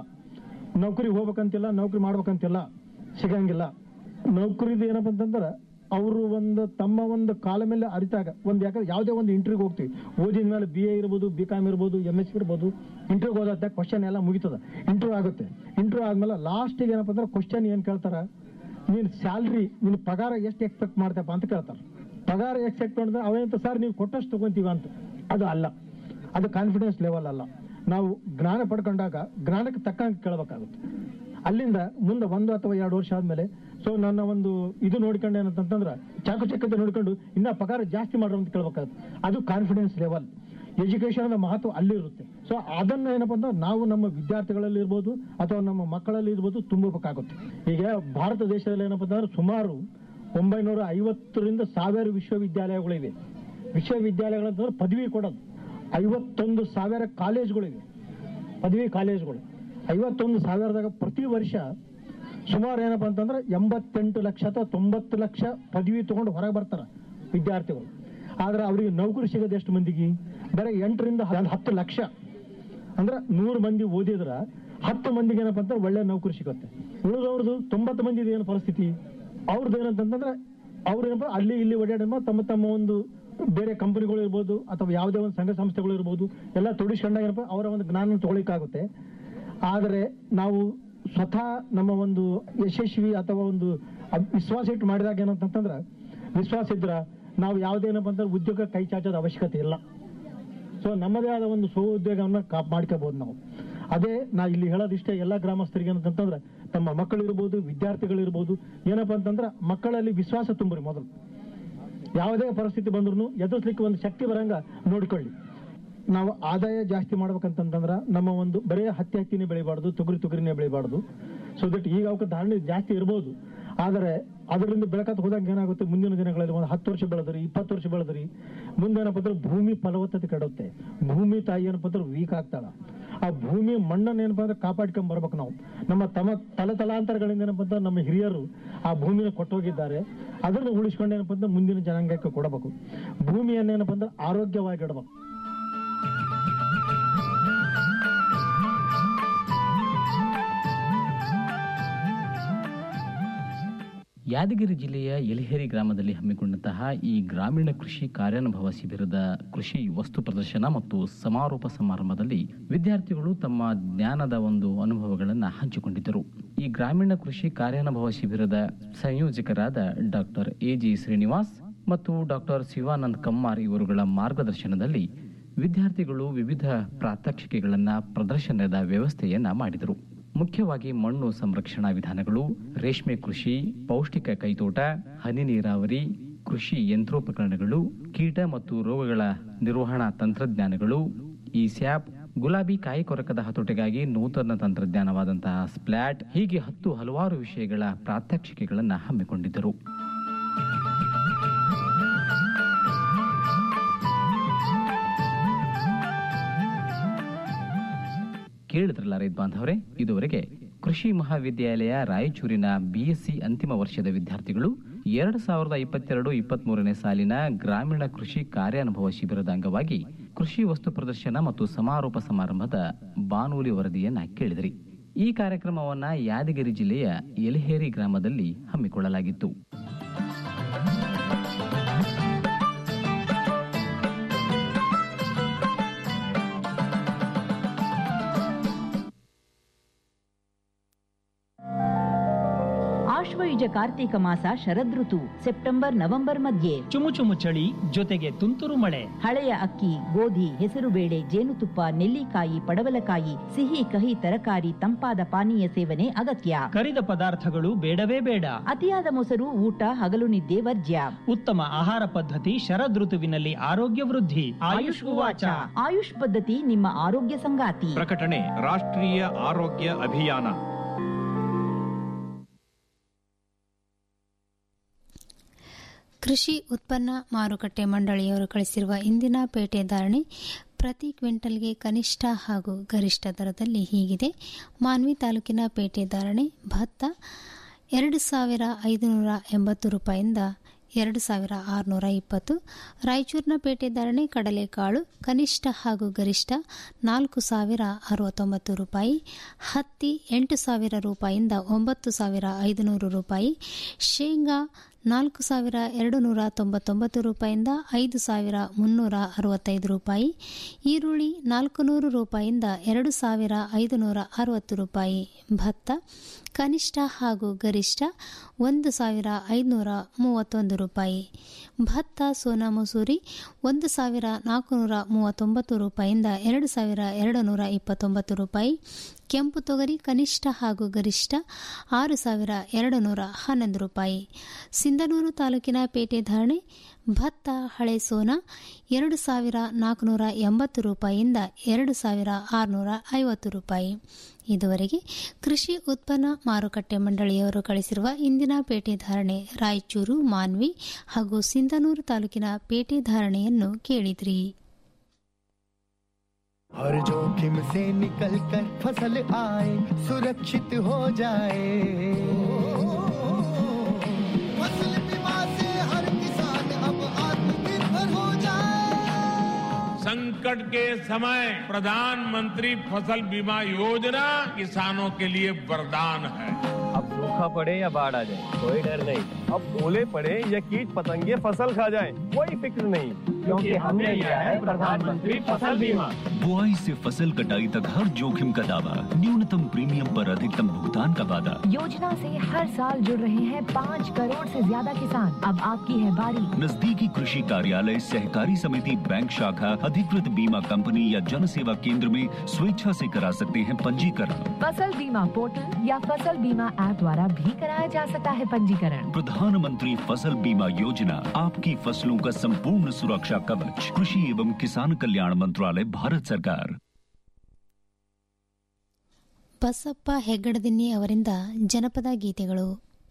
ನೌಕರಿ ಹೋಗ್ಬೇಕಂತಿಲ್ಲ ನೌಕರಿ ಮಾಡ್ಬೇಕಂತಿಲ್ಲ ಸಿಗಂಗಿಲ್ಲ ನೌಕರಿದು ಏನಪ್ಪ ಅಂತಂದ್ರೆ ಅವರು ಒಂದು ತಮ್ಮ ಒಂದು ಕಾಲ ಮೇಲೆ ಅರಿತಾಗ ಒಂದು ಯಾಕಂದ್ರೆ ಯಾವುದೇ ಒಂದು ಇಂಟರ್ವ್ಯೂಗೆ ಹೋಗ್ತೀವಿ ಓದಿದ ಮೇಲೆ ಬಿ ಎ ಇರ್ಬೋದು ಬಿ ಕಾಮ್ ಇರ್ಬೋದು ಎಮ್ ಎಸ್ ಇರ್ಬೋದು ಇಂಟರ್ವ್ಯೂಗೆ ಹೋದಾಗ ಕ್ವಶನ್ ಎಲ್ಲ ಮುಗಿತದ ಇಂಟರ್ವ್ಯೂ ಆಗುತ್ತೆ ಇಂಟರ್ವ್ಯೂ ಆದ್ಮೇಲೆ ಲಾಸ್ಟಿಗೆ ಏನಪ್ಪ ಅಂದ್ರೆ ಕ್ವಶನ್ ಏನು ಕೇಳ್ತಾರ ನೀನು ಸ್ಯಾಲ್ರಿ ನಿನ್ನ ಪಗಾರ ಎಷ್ಟು ಎಕ್ಸ್ಪೆಕ್ಟ್ ಮಾಡ್ತೇಪ್ಪ ಅಂತ ಕೇಳ್ತಾರೆ ಪಗಾರ ಎಕ್ಸ್ಪೆಕ್ಟ್ ಮಾಡಿದ್ರೆ ಅವೇನಂತ ಸರ್ ನೀವು ಕೊಟ್ಟಷ್ಟು ತಗೊಂತೀವ ಅಂತ ಅದು ಅಲ್ಲ ಅದು ಕಾನ್ಫಿಡೆನ್ಸ್ ಲೆವೆಲ್ ಅಲ್ಲ ನಾವು ಜ್ಞಾನ ಪಡ್ಕೊಂಡಾಗ ಜ್ಞಾನಕ್ಕೆ ತಕ್ಕಂಗೆ ಕೇಳಬೇಕಾಗುತ್ತೆ ಅಲ್ಲಿಂದ ಮುಂದೆ ಒಂದು ಅಥವಾ ಎರಡು ವರ್ಷ ಆದ್ಮೇಲೆ ಸೊ ನನ್ನ ಒಂದು ಇದು ನೋಡ್ಕೊಂಡು ಏನಂತಂದ್ರೆ ಚಾಕು ಚಕ್ಕತೆ ನೋಡ್ಕೊಂಡು ಇನ್ನ ಪಗಾರ ಜಾಸ್ತಿ ಮಾಡ್ರು ಅಂತ ಕೇಳ್ಬೇಕಾಗುತ್ತೆ ಅದು ಕಾನ್ಫಿಡೆನ್ಸ್ ಲೆವೆಲ್ ಎಜುಕೇಶನ್ ಮಹತ್ವ ಅಲ್ಲಿರುತ್ತೆ ಸೊ ಅದನ್ನ ಏನಪ್ಪ ಅಂದ್ರೆ ನಾವು ನಮ್ಮ ವಿದ್ಯಾರ್ಥಿಗಳಲ್ಲಿ ಇರ್ಬೋದು ಅಥವಾ ನಮ್ಮ ಮಕ್ಕಳಲ್ಲಿ ಇರ್ಬೋದು ತುಂಬಬೇಕಾಗುತ್ತೆ ಈಗ ಭಾರತ ದೇಶದಲ್ಲಿ ಏನಪ್ಪ ಅಂತಂದ್ರೆ ಸುಮಾರು ಒಂಬೈನೂರ ಐವತ್ತರಿಂದ ಸಾವಿರ ವಿಶ್ವವಿದ್ಯಾಲಯಗಳಿವೆ ವಿಶ್ವವಿದ್ಯಾಲಯಗಳಂತಂದ್ರೆ ಪದವಿ ಕೊಡೋದು ಐವತ್ತೊಂದು ಸಾವಿರ ಕಾಲೇಜ್ಗಳಿವೆ ಪದವಿ ಕಾಲೇಜ್ಗಳು ಐವತ್ತೊಂದು ಸಾವಿರದಾಗ ಪ್ರತಿ ವರ್ಷ ಸುಮಾರು ಏನಪ್ಪ ಅಂತಂದ್ರೆ ಎಂಬತ್ತೆಂಟು ಲಕ್ಷ ಅಥವಾ ತೊಂಬತ್ತು ಲಕ್ಷ ಪದವಿ ತಗೊಂಡು ಹೊರಗೆ ಬರ್ತಾರ ವಿದ್ಯಾರ್ಥಿಗಳು ಆದ್ರೆ ಅವರಿಗೆ ನೌಕರಿ ಸಿಗೋದು ಎಷ್ಟು ಮಂದಿಗೆ ಬರೀ ಎಂಟರಿಂದ ಹ- ಹತ್ತು ಲಕ್ಷ ಅಂದ್ರೆ ನೂರು ಮಂದಿ ಓದಿದ್ರ ಹತ್ತು ಮಂದಿಗೆ ಏನಪ್ಪ ಅಂತ ಒಳ್ಳೆ ನೌಕರಿ ಸಿಗುತ್ತೆ ಉಳಿದವ್ರದ್ದು ತೊಂಬತ್ತು ಮಂದಿದು ಏನು ಪರಿಸ್ಥಿತಿ ಅವ್ರದ್ದು ಏನಂತಂದ್ರೆ ಅವ್ರು ಏನಪ್ಪ ಅಲ್ಲಿ ಇಲ್ಲಿ ಓಡಾಡಮ್ಮ ತಮ್ಮ ತಮ್ಮ ಒಂದು ಬೇರೆ ಕಂಪನಿಗಳು ಇರ್ಬೋದು ಅಥವಾ ಯಾವುದೇ ಒಂದು ಸಂಘ ಸಂಸ್ಥೆಗಳು ಇರ್ಬೋದು ಎಲ್ಲ ತೊಡಗಿಸ್ಕೊಂಡಾಗ ಏನಪ್ಪ ಅವರ ಒಂದು ಜ್ಞಾನ ತಗೊಳಿಕ್ಕಾಗುತ್ತೆ ಆದರೆ ನಾವು ಸ್ವತಃ ನಮ್ಮ ಒಂದು ಯಶಸ್ವಿ ಅಥವಾ ಒಂದು ಅಬ್- ವಿಶ್ವಾಸ ಇಟ್ಟು ಮಾಡಿದಾಗ ಏನಂತಂದ್ರೆ ವಿಶ್ವಾಸ ಇದ್ರ ನಾವು ಯಾವುದೇನಪ್ಪ ಅಂತಂದ್ರೆ ಉದ್ಯೋಗ ಕೈ ಚಾಚೋದ ಅವಶ್ಯಕತೆ ಇಲ್ಲ ಸೊ ನಮ್ಮದೇ ಆದ ಒಂದು ಸ್ವ ಉದ್ಯೋಗವನ್ನ ಕಾಪ್ ಮಾಡ್ಕೋಬಹುದು ನಾವು ಅದೇ ನಾ ಇಲ್ಲಿ ಹೇಳೋದಿಷ್ಟೇ ಎಲ್ಲ ಗ್ರಾಮಸ್ಥರಿಗೆ ಏನಂತಂದ್ರೆ ತಮ್ಮ ಮಕ್ಕಳಿರ್ಬೋದು ವಿದ್ಯಾರ್ಥಿಗಳಿರ್ಬೋದು ಏನಪ್ಪಾ ಅಂತಂದ್ರೆ ಮಕ್ಕಳಲ್ಲಿ ವಿಶ್ವಾಸ ತುಂಬ್ರಿ ಮೊದಲು ಯಾವುದೇ ಪರಿಸ್ಥಿತಿ ಬಂದ್ರು ಎದುರಿಸ್ಲಿಕ್ಕೆ ಒಂದು ಶಕ್ತಿ ಬರಂಗ ನೋಡ್ಕೊಳ್ಳಿ ನಾವು ಆದಾಯ ಜಾಸ್ತಿ ಮಾಡ್ಬೇಕಂತಂದ್ರ ನಮ್ಮ ಒಂದು ಬರೇ ಹತ್ತಿ ಹತ್ತಿನೇ ಬೆಳಿಬಾರ್ದು ತೊಗರಿ ತೊಗರಿನೇ ಬೆಳಿಬಾರ್ದು ಸೊ ದಟ್ ಈಗ ಅವಕ್ಕೆ ಧಾರಣೆ ಜಾಸ್ತಿ ಇರ್ಬೋದು ಆದರೆ ಅದರಿಂದ ಬೆಳಕತ್ ಹೋದಾಗ ಏನಾಗುತ್ತೆ ಮುಂದಿನ ದಿನಗಳಲ್ಲಿ ಒಂದು ಹತ್ತು ವರ್ಷ ಬೆಳೆದ್ರಿ ಇಪ್ಪತ್ತು ವರ್ಷ ಬೆಳೆದ್ರಿ ಮುಂದೆ ಏನಪ್ಪ ಅಂದ್ರೆ ಭೂಮಿ ಫಲವತ್ತತೆ ಕೆಡುತ್ತೆ ಭೂಮಿ ತಾಯಿ ಏನಪ್ಪ ಅಂದ್ರೆ ವೀಕ್ ಆಗ್ತಾಳ ಆ ಭೂಮಿ ಮಣ್ಣನ್ನು ಏನಪ್ಪ ಅಂದ್ರೆ ಕಾಪಾಡ್ಕೊಂಡ್ ಬರ್ಬೇಕು ನಾವು ನಮ್ಮ ತಮ ತಲೆ ತಲಾಂತರಗಳಿಂದ ಏನಪ್ಪ ಅಂದ್ರೆ ನಮ್ಮ ಹಿರಿಯರು ಆ ಭೂಮಿನ ಕೊಟ್ಟೋಗಿದ್ದಾರೆ ಅದನ್ನು ಉಳಿಸ್ಕೊಂಡು ಏನಪ್ಪ ಅಂದ್ರೆ ಮುಂದಿನ ಜನಾಂಗಕ್ಕೆ ಕೊಡಬೇಕು ಭೂಮಿಯನ್ನು ಏನಪ್ಪ ಅಂದ್ರೆ ಆರೋಗ್ಯವಾಗಿ ಇಡಬೇಕು ಯಾದಗಿರಿ ಜಿಲ್ಲೆಯ ಯಲಹೇರಿ ಗ್ರಾಮದಲ್ಲಿ ಹಮ್ಮಿಕೊಂಡಂತಹ ಈ ಗ್ರಾಮೀಣ ಕೃಷಿ ಕಾರ್ಯಾನುಭವ ಶಿಬಿರದ ಕೃಷಿ ವಸ್ತು ಪ್ರದರ್ಶನ ಮತ್ತು ಸಮಾರೋಪ ಸಮಾರಂಭದಲ್ಲಿ ವಿದ್ಯಾರ್ಥಿಗಳು ತಮ್ಮ ಜ್ಞಾನದ ಒಂದು ಅನುಭವಗಳನ್ನು ಹಂಚಿಕೊಂಡಿದ್ದರು ಈ ಗ್ರಾಮೀಣ ಕೃಷಿ ಕಾರ್ಯಾನುಭವ ಶಿಬಿರದ ಸಂಯೋಜಕರಾದ ಡಾಕ್ಟರ್ ಎ ಜಿ ಶ್ರೀನಿವಾಸ್ ಮತ್ತು ಡಾಕ್ಟರ್ ಶಿವಾನಂದ್ ಕಮ್ಮಾರ್ ಇವರುಗಳ ಮಾರ್ಗದರ್ಶನದಲ್ಲಿ ವಿದ್ಯಾರ್ಥಿಗಳು ವಿವಿಧ ಪ್ರಾತ್ಯಕ್ಷಿಕೆಗಳನ್ನ ಪ್ರದರ್ಶನದ ವ್ಯವಸ್ಥೆಯನ್ನ ಮಾಡಿದರು ಮುಖ್ಯವಾಗಿ ಮಣ್ಣು ಸಂರಕ್ಷಣಾ ವಿಧಾನಗಳು ರೇಷ್ಮೆ ಕೃಷಿ ಪೌಷ್ಟಿಕ ಕೈತೋಟ ಹನಿ ನೀರಾವರಿ ಕೃಷಿ ಯಂತ್ರೋಪಕರಣಗಳು ಕೀಟ ಮತ್ತು ರೋಗಗಳ ನಿರ್ವಹಣಾ ತಂತ್ರಜ್ಞಾನಗಳು ಈ ಸ್ಯಾಪ್ ಗುಲಾಬಿ ಕಾಯಿ ಕೊರಕದ ಹತೋಟಿಗಾಗಿ ನೂತನ ತಂತ್ರಜ್ಞಾನವಾದಂತಹ ಸ್ಪ್ಲಾಟ್ ಹೀಗೆ ಹತ್ತು ಹಲವಾರು ವಿಷಯಗಳ ಪ್ರಾತ್ಯಕ್ಷಿಕೆಗಳನ್ನು ಹಮ್ಮಿಕೊಂಡಿದ್ದರು ಕೇಳಿದ್ರಲ್ಲ ರೈತ ಬಾಂಧವರೇ ಇದುವರೆಗೆ ಕೃಷಿ ಮಹಾವಿದ್ಯಾಲಯ ರಾಯಚೂರಿನ ಬಿಎಸ್ಸಿ ಅಂತಿಮ ವರ್ಷದ ವಿದ್ಯಾರ್ಥಿಗಳು ಎರಡು ಸಾವಿರದ ಇಪ್ಪತ್ತೆರಡು ಇಪ್ಪತ್ಮೂರನೇ ಸಾಲಿನ ಗ್ರಾಮೀಣ ಕೃಷಿ ಕಾರ್ಯಾನುಭವ ಶಿಬಿರದ ಅಂಗವಾಗಿ ಕೃಷಿ ವಸ್ತು ಪ್ರದರ್ಶನ ಮತ್ತು ಸಮಾರೋಪ ಸಮಾರಂಭದ ಬಾನುಲಿ ವರದಿಯನ್ನ ಕೇಳಿದ್ರಿ ಈ ಕಾರ್ಯಕ್ರಮವನ್ನ ಯಾದಗಿರಿ ಜಿಲ್ಲೆಯ ಯಲಹೇರಿ ಗ್ರಾಮದಲ್ಲಿ ಹಮ್ಮಿಕೊಳ್ಳಲಾಗಿತ್ತು ಆಶ್ವಯುಜ ಕಾರ್ತೀಕ ಮಾಸ ಶರದೃತು ಸೆಪ್ಟೆಂಬರ್ ನವೆಂಬರ್ ಮಧ್ಯೆ ಚುಮು ಚುಮು ಚಳಿ ಜೊತೆಗೆ ತುಂತುರು ಮಳೆ ಹಳೆಯ ಅಕ್ಕಿ ಗೋಧಿ ಹೆಸರುಬೇಳೆ ಜೇನುತುಪ್ಪ ನೆಲ್ಲಿಕಾಯಿ ಪಡವಲಕಾಯಿ ಸಿಹಿ ಕಹಿ ತರಕಾರಿ ತಂಪಾದ ಪಾನೀಯ ಸೇವನೆ ಅಗತ್ಯ ಕರಿದ ಪದಾರ್ಥಗಳು ಬೇಡವೇ ಬೇಡ ಅತಿಯಾದ ಮೊಸರು ಊಟ ಹಗಲು ನಿದ್ದೆ ವರ್ಜ್ಯ ಉತ್ತಮ ಆಹಾರ ಪದ್ಧತಿ ಶರದೃತುವಿನಲ್ಲಿ ಆರೋಗ್ಯ ವೃದ್ಧಿ ಆಯುಷ್ ಉವಾಚ ಆಯುಷ್ ಪದ್ಧತಿ ನಿಮ್ಮ ಆರೋಗ್ಯ ಸಂಗಾತಿ ಪ್ರಕಟಣೆ ರಾಷ್ಟ್ರೀಯ ಆರೋಗ್ಯ ಅಭಿಯಾನ ಕೃಷಿ ಉತ್ಪನ್ನ ಮಾರುಕಟ್ಟೆ ಮಂಡಳಿಯವರು ಕಳಿಸಿರುವ ಇಂದಿನ ಪೇಟೆ ಧಾರಣೆ ಪ್ರತಿ ಕ್ವಿಂಟಲ್ಗೆ ಕನಿಷ್ಠ ಹಾಗೂ ಗರಿಷ್ಠ ದರದಲ್ಲಿ ಹೀಗಿದೆ ಮಾನ್ವಿ ತಾಲೂಕಿನ ಪೇಟೆ ಧಾರಣೆ ಭತ್ತ ಎರಡು ಸಾವಿರ ಐದುನೂರ ಎಂಬತ್ತು ರೂಪಾಯಿಂದ ಎರಡು ಸಾವಿರ ಆರುನೂರ ಇಪ್ಪತ್ತು ರಾಯಚೂರಿನ ಪೇಟೆ ಧಾರಣೆ ಕಡಲೆಕಾಳು ಕನಿಷ್ಠ ಹಾಗೂ ಗರಿಷ್ಠ ನಾಲ್ಕು ಸಾವಿರ ಅರವತ್ತೊಂಬತ್ತು ರೂಪಾಯಿ ಹತ್ತಿ ಎಂಟು ಸಾವಿರ ರೂಪಾಯಿಯಿಂದ ಒಂಬತ್ತು ಸಾವಿರ ಐದುನೂರು ರೂಪಾಯಿ ಶೇಂಗಾ ನಾಲ್ಕು ಸಾವಿರ ಎರಡು ನೂರ ತೊಂಬತ್ತೊಂಬತ್ತು ರೂಪಾಯಿಂದ ಐದು ಸಾವಿರ ಮುನ್ನೂರ ಅರವತ್ತೈದು ರೂಪಾಯಿ ಈರುಳ್ಳಿ ನಾಲ್ಕು ನೂರು ರೂಪಾಯಿಂದ ಎರಡು ಸಾವಿರ ಐದು ನೂರ ಅರವತ್ತು ರೂಪಾಯಿ ಭತ್ತ ಕನಿಷ್ಠ ಹಾಗೂ ಗರಿಷ್ಠ ಒಂದು ಸಾವಿರ ಐದುನೂರ ಮೂವತ್ತೊಂದು ರೂಪಾಯಿ ಭತ್ತ ಸೋನಾ ಮಸೂರಿ ಒಂದು ಸಾವಿರ ನಾಲ್ಕುನೂರ ಮೂವತ್ತೊಂಬತ್ತು ರೂಪಾಯಿಂದ ಎರಡು ಸಾವಿರ ಎರಡು ನೂರ ಇಪ್ಪತ್ತೊಂಬತ್ತು ರೂಪಾಯಿ ಕೆಂಪು ತೊಗರಿ ಕನಿಷ್ಠ ಹಾಗೂ ಗರಿಷ್ಠ ಆರು ಸಾವಿರ ಎರಡು ನೂರ ಹನ್ನೊಂದು ರೂಪಾಯಿ ಸಿಂಧನೂರು ತಾಲೂಕಿನ ಪೇಟೆ ಧಾರಣೆ ಭತ್ತ ಹಳೆ ಸೋನಾ ಎರಡು ಸಾವಿರ ನಾಲ್ಕುನೂರ ಎಂಬತ್ತು ರೂಪಾಯಿಯಿಂದ ಎರಡು ಸಾವಿರ ಆರುನೂರ ಐವತ್ತು ರೂಪಾಯಿ ಇದುವರೆಗೆ ಕೃಷಿ ಉತ್ಪನ್ನ ಮಾರುಕಟ್ಟೆ ಮಂಡಳಿಯವರು ಕಳಿಸಿರುವ ಇಂದಿನ ಪೇಟೆ ಧಾರಣೆ ರಾಯಚೂರು ಮಾನ್ವಿ ಹಾಗೂ ಸಿಂಧನೂರು ತಾಲೂಕಿನ ಪೇಟೆ ಧಾರಣೆಯನ್ನು ಕೇಳಿದ್ರಿ हर जोखिम से निकल कर फसल आए सुरक्षित हो जाए फसल बीमा से हर किसान अब आत्मनिर्भर हो जाए संकट के समय प्रधानमंत्री फसल बीमा योजना किसानों के लिए वरदान है अब सूखा पड़े या बाढ़ आ जाए कोई डर नहीं अब ओले पड़े या कीट पतंगे फसल खा जाए कोई फिक्र नहीं क्योंकि हमने लिया है प्रधानमंत्री फसल बीमा बुआई से फसल कटाई तक हर जोखिम का दावा न्यूनतम प्रीमियम पर अधिकतम भुगतान का वादा योजना से हर साल जुड़ रहे हैं पाँच करोड़ से ज्यादा किसान अब आपकी है बारी नजदीकी कृषि कार्यालय सहकारी समिति बैंक शाखा अधिकृत बीमा कंपनी या जन सेवा केंद्र में स्वेच्छा से करा सकते हैं पंजीकरण फसल बीमा पोर्टल या फसल बीमा ऐप द्वारा भी कराया जा सकता है पंजीकरण प्रधानमंत्री फसल बीमा योजना आपकी फसलों का संपूर्ण सुरक्षा कवच कृषि एवं किसान कल्याण मंत्रालय भारत सरकार ಬಸಪ್ಪ ಹೆಗ್ಗಡದಿನ್ನಿ ಅವರಿಂದ ಜನಪದ ಗೀತೆಗಳು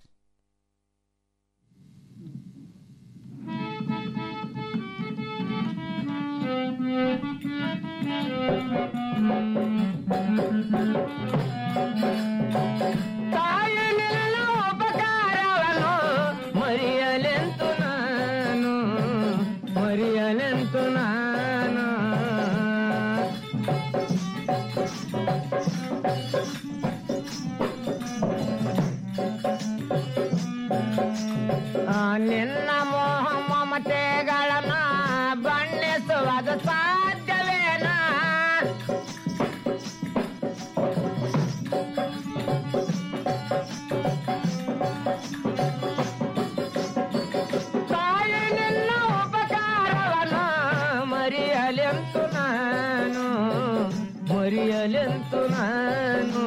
ತಾಯಿನೆಲ್ಲ ಉಪಕಾರವನ್ನು ಮರೆಯಲೆಂತು ನಾನು ಮರೆಯಲೆಂತು ನಾನು ಆ, ನಿನ್ನ ಮೋಹ ಮಮತೆಗಳನ್ನ ಬಣ್ಣಿಸುವುದು ಸಾಧ್ಯವೇನಾ ತಾಯಿ ನಿನ್ನ ಉಪಕಾರವನ್ನ ಮರೆಯಲೆಂತು ನಾನು ಮರೆಯಲೆಂತು ನಾನು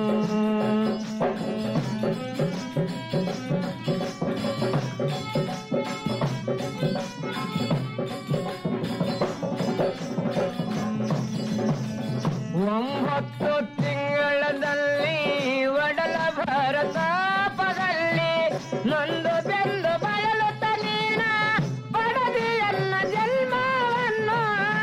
ಒಂಬತ್ತು ತಿಂಗಳದಲ್ಲಿ ಒಡಲ ಭರತ ಪದಲ್ಲಿ ನೊಂದು ಬೆಂದು ಬಯಲುತ್ತ ನೀನ ಪಡದಿಯನ್ನ ಜನ್ಮವನ್ನು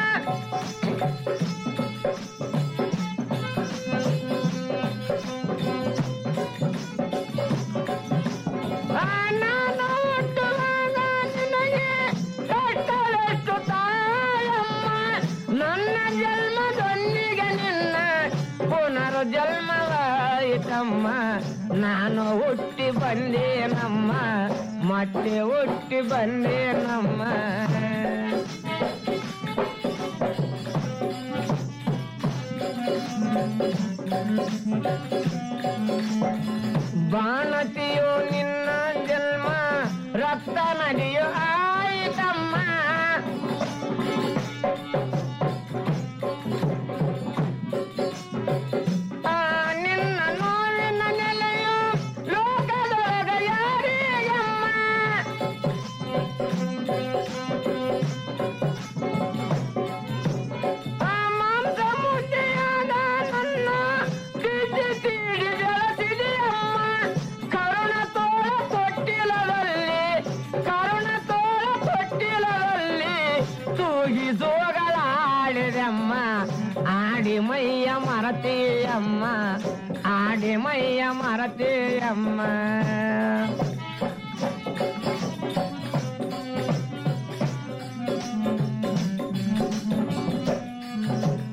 ಆ ನಾನು ಹುಟ್ಟುವಾಗ ನಿನಗೆ ಎಷ್ಟರೆಷ್ಟು ತಾಯಮ್ಮ ನನ್ನ ಜನ್ಮದೊಂದಿಗೆ ನಿನ್ನ ಪುನರು ಜನ್ಮವಾಯಿತಮ್ಮ ನಾನು ಹುಟ್ಟಿ ಬಂದೆ ನಮ್ಮ ಮತ್ತೆ ಹುಟ್ಟಿ ಬಂದೆ ನಮ್ಮ ಬಾಣತಿಯು ನಿನ್ನ ನೆಮ್ಮದಿಯು ಆಯಿತಮ್ಮ ಆ ನಿನ್ನ ನೋವಿನ ನೆಲೆಯು ಲೋಕದೊಳಗ ಯಾರಿಗಮ್ಮ ಆ ಮಾಂಸ ಮುದ್ದೆಯಾದ ನನ್ನ ತಿದ್ದಿ ತೀಡಿ ಬೆಳೆಸಿದೆಯಮ್ಮ ಕರುಣ ತೋಳ ತೊಟ್ಟಿಲದಲ್ಲಿ ಕರುಣ ತೋಳ ತೊಟ್ಟಿಲದಲ್ಲಿ ತೂಗಿ ಸೋಗಲಾಡಿದೆಮ್ಮ ಆಡಿ ಮೈಯ ಮರತೀಯಮ್ಮ ಆಡಿ ಮೈಯ ಮರತೀಯಮ್ಮ